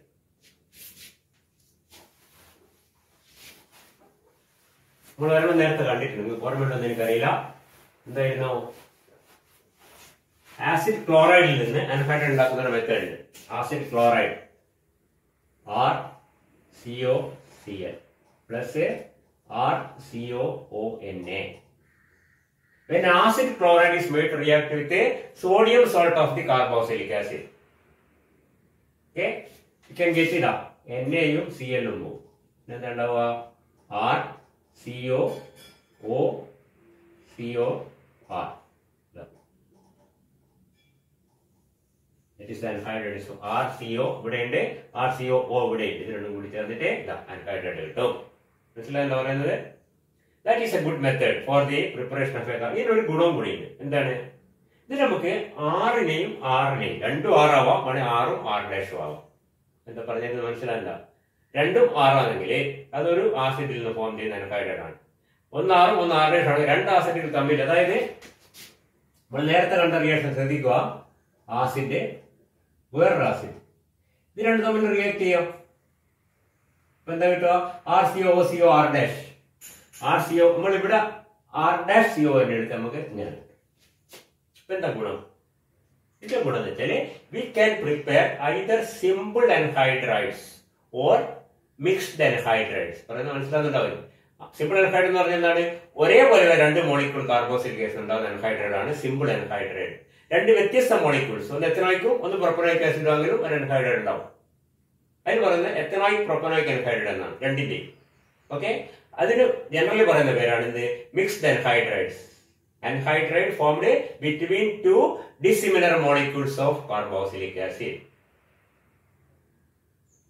നമ്മൾ ഒരെണ്ണം നേരത്തെ കണ്ടിട്ടുണ്ട് നിങ്ങൾക്ക് ഓർമ്മയുണ്ടെന്ന് എനിക്കറിയില്ല എന്തായിരുന്നു ആസിഡ് ക്ലോറൈഡിൽ നിന്ന് അൻഹൈഡ് ഉണ്ടാക്കുന്ന ഒരു മെത്തേഡ് ഉണ്ട് acid chloride R C O C L plus R C O O N A When acid chloride is made to react with a sodium salt of the carboxylic acid. Okay? You can get it up. എയും C എല്ലും പോകും എന്താ ഉണ്ടാവുക R C O O C O R it is anhydride so R C O ഇവിടെ ഉണ്ട് R C O O ഇവിടെ ഉണ്ട് ഇത് രണ്ടും കൂടി ചേർന്നിട്ട് അൻഹൈഡ്രേറ്റ് കിട്ടും മനസ്സിലായെന്ന് പറയുന്നത് that is a good method for the preparation of a car ഇതിനൊരു ഗുണവും കൂടിയുണ്ട് എന്താണ് ഇത് നമുക്ക് ആറിനെയും ആറിനെയും രണ്ടും ആറാവാം വേണേ ആറും ആറ് ഡാഷും ആവാം എന്താ പറഞ്ഞത് മനസ്സിലായില്ല രണ്ടും ആറാണെങ്കിൽ അതൊരു ആസിഡിൽ നിന്ന് ഫോം ചെയ്യുന്ന അൻഹൈഡ്രേറ്റ് ആണ് ഒന്ന് ആറും ഒന്ന് ആറ് ഡാഷ് ആണ് രണ്ട് ആസിഡുകൾ തമ്മിൽ അതായത് നമ്മൾ നേരത്തെ കണ്ട റിയാക്ഷൻ ശ്രദ്ധിക്കുക ആസിഡ് വേറൊരു ആസിഡ് ഇത് രണ്ടും തമ്മിൽ റിയാക്ട് ചെയ്യാം ഇപ്പൊ എന്താ കിട്ടുക R C O C O R dash R C O നമ്മൾ ഇവിടെ ആർ ഡാഷ് സി ഒ തന്നെ എടുത്ത് നമുക്ക് ഇങ്ങനെ കിട്ടും. ഇപ്പൊ എന്താ ഗുണം ഇതിന്റെ ഗുണം എന്ന് വെച്ചാല് we can prepare either simple anhydrides or mixed anhydrides പറയുന്നത് മനസ്സിലാകുന്നുണ്ടാവും സിമ്പിൾ അൻഹൈഡ് എന്ന് പറഞ്ഞാൽ എന്താണ് ഒരേപോലെ രണ്ട് മോളിക്യൂൾ കാർബോസിലിക് ആസിഡ് ഉണ്ടാകുന്ന അൻഹൈഡ്രൈഡ് ആണ് സിമ്പിൾ അൻഹൈഡ്രൈഡ് രണ്ട് വ്യത്യസ്ത മോളിക്യൂൾസ് ഒന്ന് എത്തനോയിക്കും ഒന്ന് പ്രൊപ്പനോയിക് ആസിഡ് ആണെങ്കിലും ഒരു അൻഹൈഡ്രൈഡ് ഉണ്ടാവും അതിന് പറയുന്നത് എത്തനോയിക് പ്രൊപ്പനോയിക് അൻഹൈഡ്രൈഡ് എന്നാണ് രണ്ടിന്റെയും ഓക്കെ അതിന് ജനറലി പറയുന്ന പേരാണ് ഇത് mixed anhydrides anhydride formed between two dissimilar molecules of carboxylic acid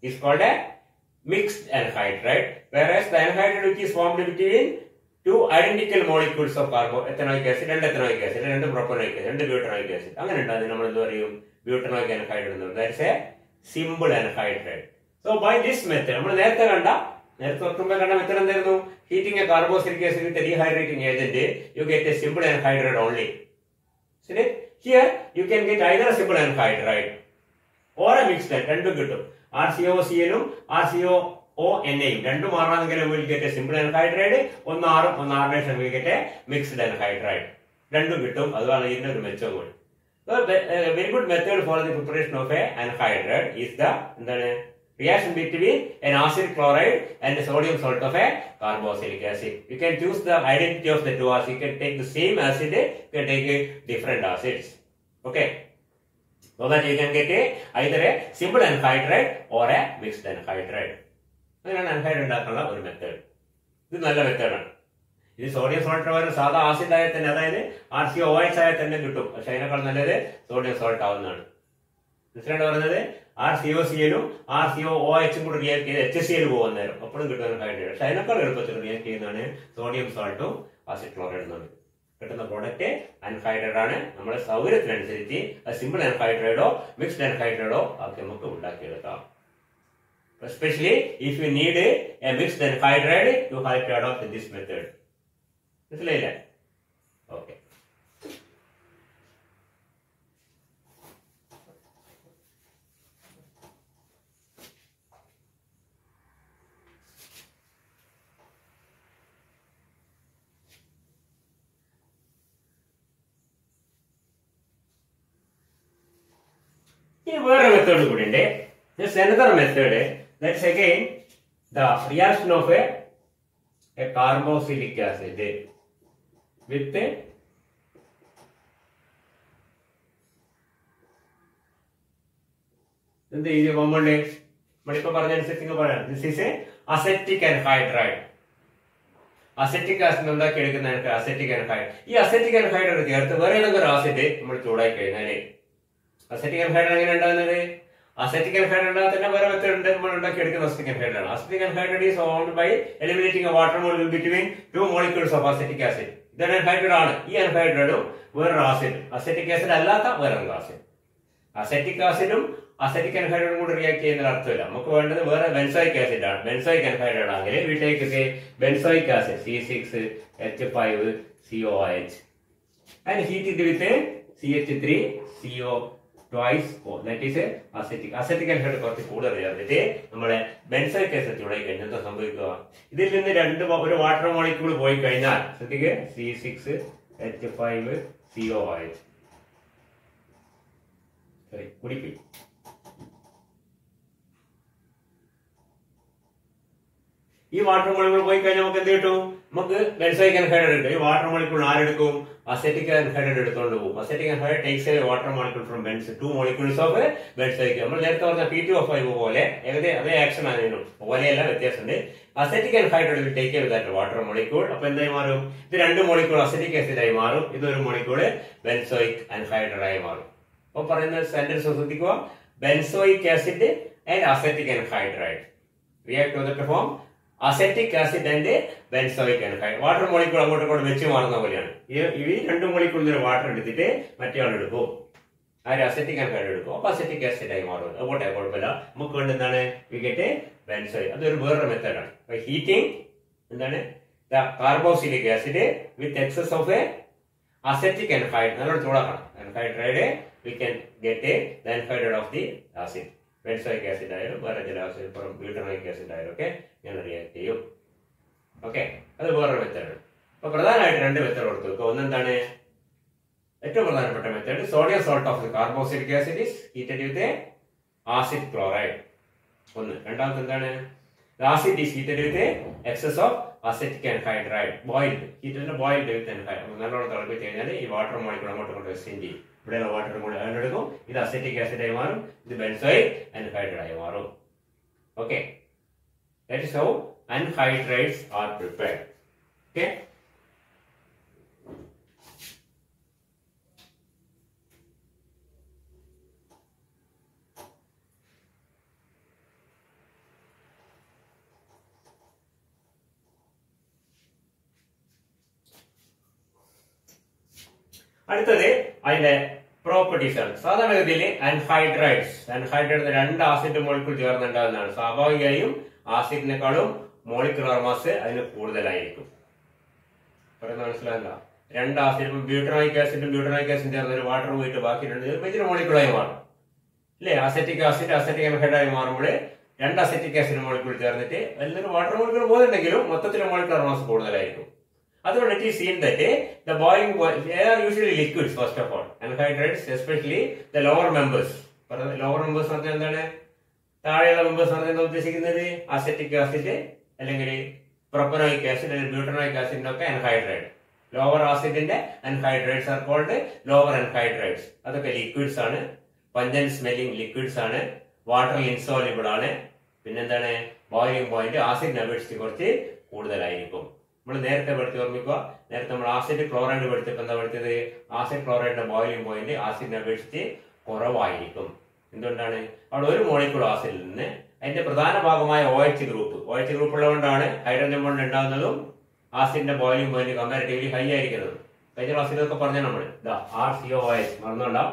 is called a mixed anhydride, whereas the anhydride which is formed between two identical molecules of carbo ethanoic acid രണ്ട് ethanoic acid രണ്ട് propanoic acid രണ്ട് butanoic acid അങ്ങനെ ഉണ്ട് അതിന് നമ്മൾ എന്ത് പറയും butanoic anhydride എന്ന് പറയും that's a simple anhydride so by this method നമ്മൾ നേരത്തെ കണ്ട നേരത്തെ തൊട്ടുമ്പോ കണ്ട മെത്തേഡ് എന്തായിരുന്നു heating a carboxylic acid with dehydrating agent you get a simple anhydride only ശരി here you can get either a simple anhydride or a mixed രണ്ടും കിട്ടും ആർ സി ഒ സി എല്ലും R C O O N എയും രണ്ടും മാറണമെങ്കിൽ will get a simple anhydride ഒന്ന് ആറും ഒന്ന് ആറിനേഷൻ will get a mixed anhydride രണ്ടും കിട്ടും അതാണ് ഇതിന്റെ ഒരു മെച്ചം കൂടി very good method for the preparation of a anhydride is the എന്താണ് reaction between an acid chloride and the sodium salt of a carboxylic acid. You can choose the identity of the two acids. You can take the same acid, you can take uh, different acids. Okay. So that you can get a, either a simple anhydride or a mixed anhydride. അങ്ങനെയാണ് anhydride ഉണ്ടാക്കാനുള്ള ഒരു method ഇത് നല്ല മെത്തേഡാണ് ഇത് sodium salt പകരം സാധാ acid ആയാൽ തന്നെ അതായത് ആർ സി ഒ എച്ച് ആയാൽ തന്നെ കിട്ടും പക്ഷെ അതിനേക്കാൾ നല്ലത് സോഡിയം സോൾട്ട് ആവുന്നതാണ് മനസ്സിലാണ് പറഞ്ഞത് ആർ സി ഒ സി എല്ലും ആർ സി ഒ ഒ എച്ചും കൂടി റിയാക്ട് ചെയ്ത് എച്ച് സി എൽ പോകുന്ന നേരം അപ്പോഴും കിട്ടുന്ന ഹൈഡ്രേറ്റ് പക്ഷെ അതിനേക്കാൾ എളുപ്പത്തിൽ റിയാക്ട് ചെയ്യുന്നതാണ് സോഡിയം സാൾട്ടും ആസിഡ് ക്ലോറൈഡ് എന്നാണ് കിട്ടുന്ന പ്രോഡക്റ്റ് അൻഹൈഡ്രേറ്റ് ആണ് നമ്മുടെ സൗകര്യത്തിനനുസരിച്ച് സിമ്പിൾ അൻഹൈഡ്രേഡോ മിക്സ്ഡ് അൻഹൈഡ്രേഡോ ഒക്കെ നമുക്ക് ഉണ്ടാക്കിയെടുക്കാം especially if you need a mixed anhydride you have to adopt this method മനസ്സിലായില്ലേ ഓക്കെ ഇനി വേറെ മെത്തേഡ് കൂടി ഉണ്ട് just another method that's again the reaction of a a carboxylic acid with എന്ത് ചെയ്ത് കോമ്പൗണ്ട് നമ്മളിപ്പോ പറഞ്ഞനുസരിച്ച് പറയാം this is a acetic anhydride acetic acid ഉണ്ടാക്കി എടുക്കുന്ന അസെറ്റിക് അൻഹൈഡ് ഈ അസെറ്റിക് അൻഹൈഡ്രൈഡ് ചേർത്ത് വേറെ ഏതെങ്കിലും ഒരു ആസിഡ് നമ്മൾ ചൂടാക്കി കഴിഞ്ഞാല് അസെറ്റിക് അൻഹൈഡ് എങ്ങനെ ഉണ്ടാകുന്നത് അസെറ്റിക് അൻഹൈഡ് ഉണ്ടാകാൻ തന്നെ വേറെ മെത്തേഡ് ഉണ്ട് നമ്മൾ ഉണ്ടാക്കി എടുക്കുന്ന അസെറ്റിക് അൻഹൈഡ് ആണ് acetic anhydride is formed by eliminating a water molecule between two molecules of acetic acid ഇതാണ് അൻഹൈഡ്രേഡ് ആണ് ഈ അൻഹൈഡ്രേഡും വേറൊരു ആസിഡ് അസെറ്റിക് ആസിഡ് അല്ലാത്ത വേറൊരു ആസിഡ് അസെറ്റിക് ആസിഡും അസെറ്റിക് അൻഹൈഡ്രേഡും കൂടി റിയാക്ട് ചെയ്യുന്ന അർത്ഥമില്ല നമുക്ക് വേണ്ടത് വേറെ ബെൻസോയിക് ആസിഡ് ആണ് ബെൻസോയിക് അൻഹൈഡ്രേഡ് ആണെങ്കിൽ വീട്ടിലേക്ക് benzoic acid C six H five C O H and heat it with C H three C O twice O that is acetic acetic anhydride കുറച്ച് കൂടുതൽ ചേർത്തിട്ട് നമ്മുടെ ബെൻസോയിക് ആസിഡ് ചൂടായി കഴിഞ്ഞാൽ എന്താ സംഭവിക്കുക ഇതിൽ നിന്ന് രണ്ട് മോ- ഒരു വാട്ടർ മോളിക്യൂൾ പോയി കഴിഞ്ഞാൽ ശ്രദ്ധിക്കുക C six H five C O H sorry കുടിക്കും ഈ വാട്ടർ മോളിക്കൂൾ പോയി കഴിഞ്ഞാൽ നമുക്ക് എന്ത് കിട്ടും നമുക്ക് ബെൻസോയിക് അൻഹൈഡ്രേറ്റ് എടുക്കും ഈ വാട്ടർ മോളിക്കൂൾ ആരെടുക്കും അസെറ്റിക് അൻഹൈഡ്രേറ്റ് എടുത്തോണ്ട് പോകും acetic anhydride takes a water molecule from benz two molecules of benzoic നമ്മൾ നേരത്തെ പറഞ്ഞ പി ടു ഫൈവ് പോലെ ഏകദേശം അതേ ആക്ഷൻ ആണ് ഇതിനും പോലെയല്ല വ്യത്യാസമുണ്ട് acetic anhydride will take that water molecule അപ്പൊ എന്തായി മാറും ഇത് രണ്ട് മോളിക്യൂൾ അസെറ്റിക് ആസിഡായി മാറും ഇതൊരു മോളിക്യൂൾ ബെൻസോയിക് അൻഹൈഡ്രേറ്റ് ആയി മാറും അപ്പൊ പറയുന്ന സെന്റൻസ് ശ്രദ്ധിക്കുക benzoic acid and acetic anhydride react ചെയ്തിട്ട് form acetic acid and benzoic anhydride water molecule അങ്ങോട്ടും ഇങ്ങോട്ടും വെച്ച് മാറുന്ന പോലെയാണ് ഈ- ഈ രണ്ട് മോളിക്കൂളിൽ നിന്ന് വാട്ടർ എടുത്തിട്ട് മറ്റേ ആൾ എടുക്കും ആര് അസെറ്റിക് അൻഹൈഡ് എടുക്കും അപ്പൊ അസെറ്റിക് ആസിഡ് ആയി മാറും അതുകൊണ്ടേ കുഴപ്പമില്ല നമുക്ക് വേണ്ട എന്താണ് വിക്കറ്റ് ബെൻസോയിക് അതൊരു വേറൊരു മെത്തേഡാണ് അപ്പൊ ഹീറ്റിംഗ് എന്താണ് carboxylic acid with excess of a acetic anhydride നല്ലോണം ചൂടാക്കണം anhydride we can get the anhydride of the acid benzoic acid ആയാലും വേറെ ചില ആസിഡ് ഇപ്പം ബ്യൂട്ടനോയിക് ആസിഡ് ആയാലും ഒക്കെ ഞാൻ റിയാക്ട് ചെയ്യും ഓക്കെ അത് വേറൊരു മെത്തേഡ് അപ്പൊ പ്രധാനമായിട്ട് രണ്ട് മെത്തേഡ് കൊടുത്തു വെക്കുക ഒന്നെന്താണ് ഏറ്റവും പ്രധാനപ്പെട്ട method sodium salt of the carboxylic acid is heated with acid chloride ഒന്ന് രണ്ടാമത്തെ എന്താണ് acid is heated with excess of acetic anhydride boiled ഹീറ്ററിന്റെ ബോയിൽഡ് വിത്ത് അൻഹൈഡ് നല്ലോണം തിളപ്പിച്ച് കഴിഞ്ഞാൽ ഈ വാട്ടർ മോളിക്കൂൾ അങ്ങോട്ടും ഇങ്ങോട്ടും എക്സ്ചേഞ്ച് ചെയ്യും ഇവിടെയുള്ള വാട്ടർ കൂടി അതിനെടുക്കും ഇത് അസെറ്റിക് ആസിഡ് ആയി മാറും ഇത് ബെൻസോയിക് അൻഹൈഡ്രൈഡ് ആയി മാറും okay that is how anhydrides are prepared okay അടുത്തത് അതിന്റെ പ്രോപ്പർട്ടീസ് ആണ് സാധാരണഗതിയിൽ അൻഹൈഡ്രൈഡ്സ് അൻഹൈഡ്രൈഡ് രണ്ട് ആസിഡ് മോളിക്കൂൾ ചേർന്നുണ്ടാകുന്നതാണ് സ്വാഭാവികമായും ആസിഡിനെക്കാളും മോളിക്കുലർ മാസ് അതിന് കൂടുതലായിരിക്കും പറയുന്നത് മനസ്സിലായില്ല രണ്ട് ആസിഡ് ബ്യൂട്ടറോയിക് ആസിഡും ബ്യൂട്ടറോയിക് ആസിഡും ചേർന്ന് ഒരു വാട്ടർ പോയിട്ട് ബാക്കി രണ്ട് ഇതിന് മോളിക്കുളായി മാറും അല്ലേ അസറ്റിക് ആസിഡ് അസറ്റിക് അൻഹൈഡായി മാറുമ്പോൾ രണ്ട് അസറ്റിക് ആസിഡ് മോളിക്കൂൾ ചേർന്നിട്ട് അതിലൊരു വാട്ടർ മോളിക്കൂൾ പോകുന്നുണ്ടെങ്കിലും മൊത്തത്തിൽ മോളിക്കുലർ മാസ് കൂടുതലായിരിക്കും അതുകൊണ്ട് it is seen that the boiling are usually liquids first of all anhydrides especially the lower members lower members പറഞ്ഞാൽ എന്താണ് താഴെയുള്ള മെമ്പേഴ്സ് പറഞ്ഞാൽ എന്താ ഉദ്ദേശിക്കുന്നത് അസറ്റിക് ആസിഡ് അല്ലെങ്കിൽ പ്രൊപ്പനോയിക് ആസിഡ് അല്ലെങ്കിൽ ബ്യൂട്ടനോയിക് ആസിഡിന്റെ ഒക്കെ അൻഹൈഡ്രേറ്റ് ലോവർ ആസിഡിന്റെ anhydrides are called lower anhydrides അതൊക്കെ ലിക്വിഡ്സ് ആണ് പഞ്ചൻ സ്മെല്ലിംഗ് ലിക്വിഡ്സ് ആണ് വാട്ടറിൽ ഇൻസോലിബിൾ ആണ് പിന്നെന്താണ് ബോയിലിംഗ് പോയിന്റ് ആസിഡിനെ അപേക്ഷിച്ച് കുറച്ച് കൂടുതലായിരിക്കും നമ്മൾ നേരത്തെ പഠിച്ച് ഓർമ്മിക്കുക നേരത്തെ നമ്മൾ ആസിഡ് ക്ലോറൈഡ് പഠിച്ചപ്പോൾ എന്താ പഠിച്ചത് ആസിഡ് ക്ലോറൈഡിന്റെ ബോയിലിംഗ് പോയിന്റ് ആസിഡിനെ അപേക്ഷിച്ച് കുറവായിരിക്കും എന്തുകൊണ്ടാണ് അവിടെ ഒരു മോളിക്കൂൾ ആസിഡിൽ നിന്ന് അതിന്റെ പ്രധാന ഭാഗമായ O H group O H group ഉള്ളതുകൊണ്ടാണ് ഹൈഡ്രജൻ ബോണ്ട് ഉണ്ടാകുന്നതും ആസിഡിന്റെ ബോയിലിംഗ് പോയിന്റ് കമ്പാരിറ്റീവ്ലി ഹൈ ആയിരിക്കുന്നത് കഴിഞ്ഞ ക്ലാസ്സിലൊക്കെ പറഞ്ഞ നമ്മൾ ഇതാ ആർ സി ഒ എച്ച് മറന്നുകൊണ്ടാ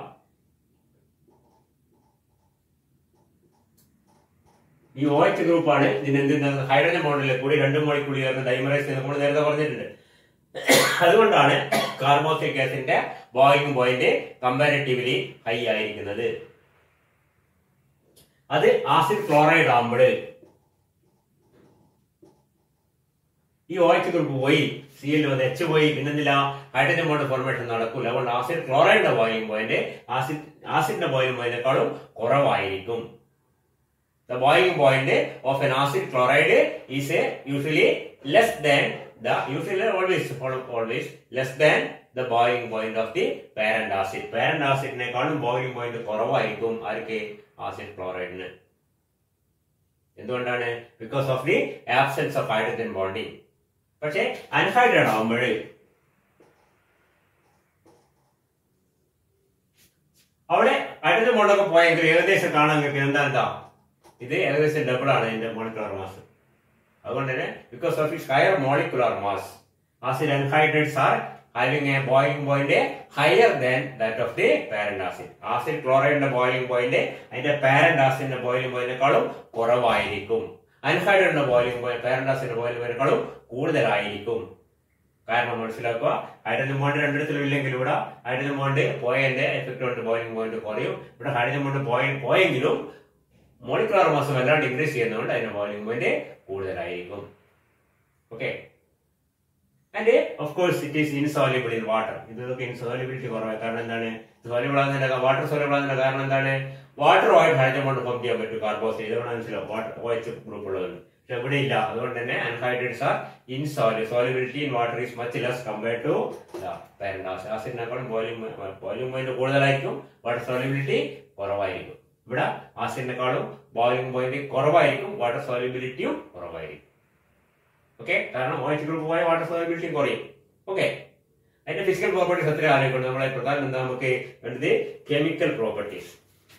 ഈ ഒ എച്ച് ഗ്രൂപ്പാണ് ഇതിനെന്ത് ഹൈഡ്രജൻ ബോണ്ടിലെ കൂടി രണ്ട് മോളിക്കൂൾ ചേർന്ന് ഡൈമറൈസ് നമ്മൾ നേരത്തെ പറഞ്ഞിട്ടുണ്ട് അതുകൊണ്ടാണ് കാർബോക്സിക് ആസിഡിന്റെ ബോയിലിംഗ് പോയിന്റ് കമ്പാരിറ്റീവ്ലി ഹൈ ആയിരിക്കുന്നത് അത് ആസിഡ് ക്ലോറൈഡ് ആകുമ്പോൾ ഈ ഒ എച്ച് ഗ്രൂപ്പ് പോയി സി എൽ വന്ന് എച്ച് പോയി പിന്നെന്തില്ല ഹൈഡ്രജൻ ബോണ്ട് ഫോർമേഷൻ നടക്കൂല അതുകൊണ്ട് ആസിഡ് ക്ലോറൈഡിന്റെ ബോയിലിംഗ് പോയിന്റ് ആസിഡ് ആസിഡിന്റെ ബോയിലിംഗ് പോയിന്റിനേക്കാളും കുറവായിരിക്കും the boiling point of an acid chloride is a usually less than the usually always always less than the boiling point of the parent acid parent acid നെക്കാളും boiling point കുറവായിരിക്കും ആർക്ക് acid ക്ലോറൈഡിന് എന്തുകൊണ്ടാണ് because of the absence of hydrogen bonding പക്ഷേ anhydride ആകുമ്പോൾ അവിടെ hydrogen ബോണ്ടൊക്കെ പോയെങ്കിൽ ഏകദേശം കാണാൻ കഴിയും എന്താ എന്താ ഇത് ഏകദേശം ഡബിൾ ആണ് ഇതിന്റെ മോളിക്കുലർ മാസ് അതുകൊണ്ട് തന്നെ because of its higher molecular mass acid anhydrides are having a boiling point higher than that of the parent acid acid ക്ലോറൈഡിന്റെ ബോയിലിംഗ് പോയിന്റ് അതിന്റെ പാരന്റ് ആസിഡിന്റെ ബോയിലിംഗ് പോയിന്റിനേക്കാളും കുറവായിരിക്കും അൻഹൈഡ്രേറ്റിന്റെ ബോയിലിംഗ് പോയിന്റ് പാരന്റ് ആസിഡിന്റെ ബോയിലിംഗ് പോയിന്റിനേക്കാളും കൂടുതലായിരിക്കും കാരണം മനസ്സിലാക്കുക ഹൈഡ്രജൻ ബോണ്ട് രണ്ടിടത്തിലും ഇല്ലെങ്കിൽ ഇവിടെ ഹൈഡ്രജൻ ബോണ്ട് പോയതിന്റെ എഫക്ട് കൊണ്ട് ബോയിലിംഗ് പോയിന്റ് കുറയും ഇവിടെ ഹൈഡ്രജൻ ബോണ്ട് പോയ പോയെങ്കിലും മോളിക്കുലർ മാസം വല്ലാണ്ട് ഇൻക്രീസ് ചെയ്യുന്നതുകൊണ്ട് അതിന്റെ വോളിയം പോയിന്റ് കൂടുതലായിരിക്കും okay and of course it is insoluble in water ഇതൊക്കെ ഇൻസോലിബിലിറ്റി കുറവാണ് കാരണം എന്താണ് സോലിബിൾ ആകുന്നതിന്റെ വാട്ടർ സോലിബിൾ ആകുന്നതിന്റെ കാരണം എന്താണ് വാട്ടറുമായിട്ട് ഹൈഡ്രജൻ കൊണ്ട് ഫോം ചെയ്യാൻ പറ്റും കാർബോസ് ഇതുകൊണ്ട് മനസ്സിലാവും വാട്ടർ ഒ എച്ച് ഗ്രൂപ്പ് ഉള്ളതുകൊണ്ട് പക്ഷെ ഇവിടെ ഇല്ല അതുകൊണ്ട് തന്നെ anhydrides are insoluble solubility in water is much less compared to parent acid ആസിഡിനേക്കാളും വോല്യൂം വോല്യൂം പോയിന്റ് കൂടുതലായിരിക്കും വാട്ടർ സോലിബിലിറ്റി കുറവായിരിക്കും ഇവിടെ ആസിഡിനെക്കാളും ബോയിലിംഗ് പോയിന്റ് കുറവായിരിക്കും വാട്ടർ സോലിബിലിറ്റിയും കുറവായിരിക്കും ഓക്കെ കാരണം ഒ എച്ച് ഗ്രൂപ്പ് പോയ വാട്ടർ സോലിബിലിറ്റിയും കുറയും ഓക്കെ അതിന്റെ ഫിസിക്കൽ പ്രോപ്പർട്ടീസ് എത്ര ആലോചിക്കണം നമ്മളെ പ്രധാനം എന്താ നമുക്ക് വേണ്ടത് chemical properties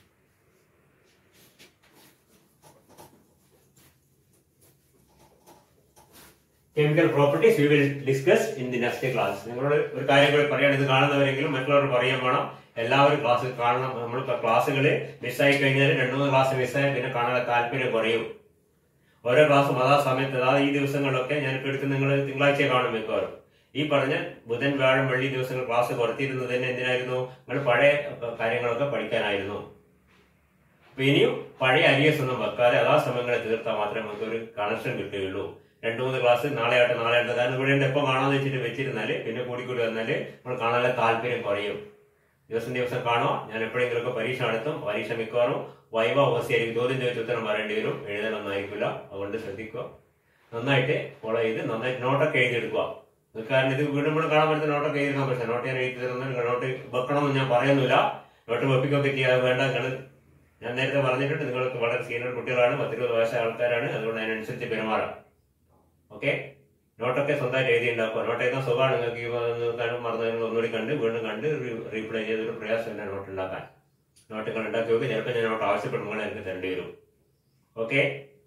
chemical properties we will discuss in the next class നിങ്ങളോട് ഒരു കാര്യം കൂടി പറയാൻ ഇത് കാണുന്നവരെങ്കിലും മറ്റുള്ളവർ പറയാൻ വേണം എല്ലാവരും ക്ലാസ് കാണണം നമ്മൾ ക്ലാസ്സുകൾ മിസ്സായി കഴിഞ്ഞാൽ രണ്ടു മൂന്ന് ക്ലാസ് മിസ്സായി പിന്നെ കാണാൻ താല്പര്യം കുറയും ഓരോ ക്ലാസ്സും അതാ സമയത്ത് അതായത് ഈ ദിവസങ്ങളിലൊക്കെ ഞാനിപ്പോ എടുത്ത് നിങ്ങൾ തിങ്കളാഴ്ച കാണും മിക്കവാറും ഈ പറഞ്ഞ ബുധൻ വ്യാഴം വെള്ളി ദിവസങ്ങൾ ക്ലാസ് കുറച്ചിരുന്നത് തന്നെ എന്തിനായിരുന്നു നിങ്ങൾ പഴയ കാര്യങ്ങളൊക്കെ പഠിക്കാനായിരുന്നു അപ്പൊ ഇനിയും പഴയ അരിയസ് ഒന്നും വെക്കാതെ അതാ സമയങ്ങളിൽ തീർത്താൽ മാത്രമേ നമുക്ക് ഒരു കണക്ഷൻ കിട്ടുകയുള്ളൂ രണ്ടു മൂന്ന് ക്ലാസ് നാളെ ആട്ടെ നാളെ ആട്ടെ കാരണം ഇവിടെ എപ്പോൾ കാണാന്ന് വെച്ചിട്ട് വെച്ചിരുന്നാല് പിന്നെ കൂടിക്കൂടി വന്നാല് നമ്മൾ കാണാനുള്ള താല്പര്യം കുറയും ദിവസം ദിവസം കാണുക ഞാൻ എപ്പോഴെങ്കിലുമൊക്കെ പരീക്ഷ നടത്തും പരീക്ഷ മിക്കവാറും വൈവ ഓസിയായിരിക്കും ചോദ്യം ചോദിച്ച ഉത്തരം പറയേണ്ടി വരും എഴുതാനൊന്നായിരിക്കില്ല അതുകൊണ്ട് ശ്രദ്ധിക്കുക നന്നായിട്ട് ഫോളോ ചെയ്ത് നന്നായിട്ട് നോട്ടൊക്കെ എഴുതിയെടുക്കുക കാരണം ഇത് വീണ്ടും വീണ്ടും കാണാൻ പറ്റുന്ന നോട്ടൊക്കെ എഴുതിക്കാൻ പറ്റില്ല നോട്ട് ഞാൻ എഴുതി തരുന്ന നോട്ട് വെക്കണമെന്ന് ഞാൻ പറയുന്നില്ല നോട്ട് വെപ്പിക്കൊക്കെ ചെയ്യാതെ വേണ്ട കാരണം ഞാൻ നേരത്തെ പറഞ്ഞിട്ടുണ്ട് നിങ്ങൾക്ക് വളരെ സീനിയർ കുട്ടികളാണ് പത്തിരുപത് വയസ്സായ ആൾക്കാരാണ് അതുകൊണ്ട് അതിനനുസരിച്ച് പെരുമാറാം ഓക്കെ നോട്ടൊക്കെ സ്വന്തമായിട്ട് എഴുതി ഉണ്ടാക്കുക നോട്ട് എഴുതാൻ സുഖമാണ് നിങ്ങൾക്ക് ഈ മറന്നു ഒന്നുകൂടി കണ്ട് വീണ്ടും കണ്ട് റീപ്ലൈ ചെയ്തൊരു പ്രയാസം തന്നെ നോട്ട് ഉണ്ടാക്കാൻ നോട്ടുകൾ ഉണ്ടാക്കി നോക്കി ചിലപ്പോൾ ഞാൻ നോട്ട് ആവശ്യപ്പെടുമ്പോൾ എനിക്ക് തരേണ്ടി വരും ഓക്കെ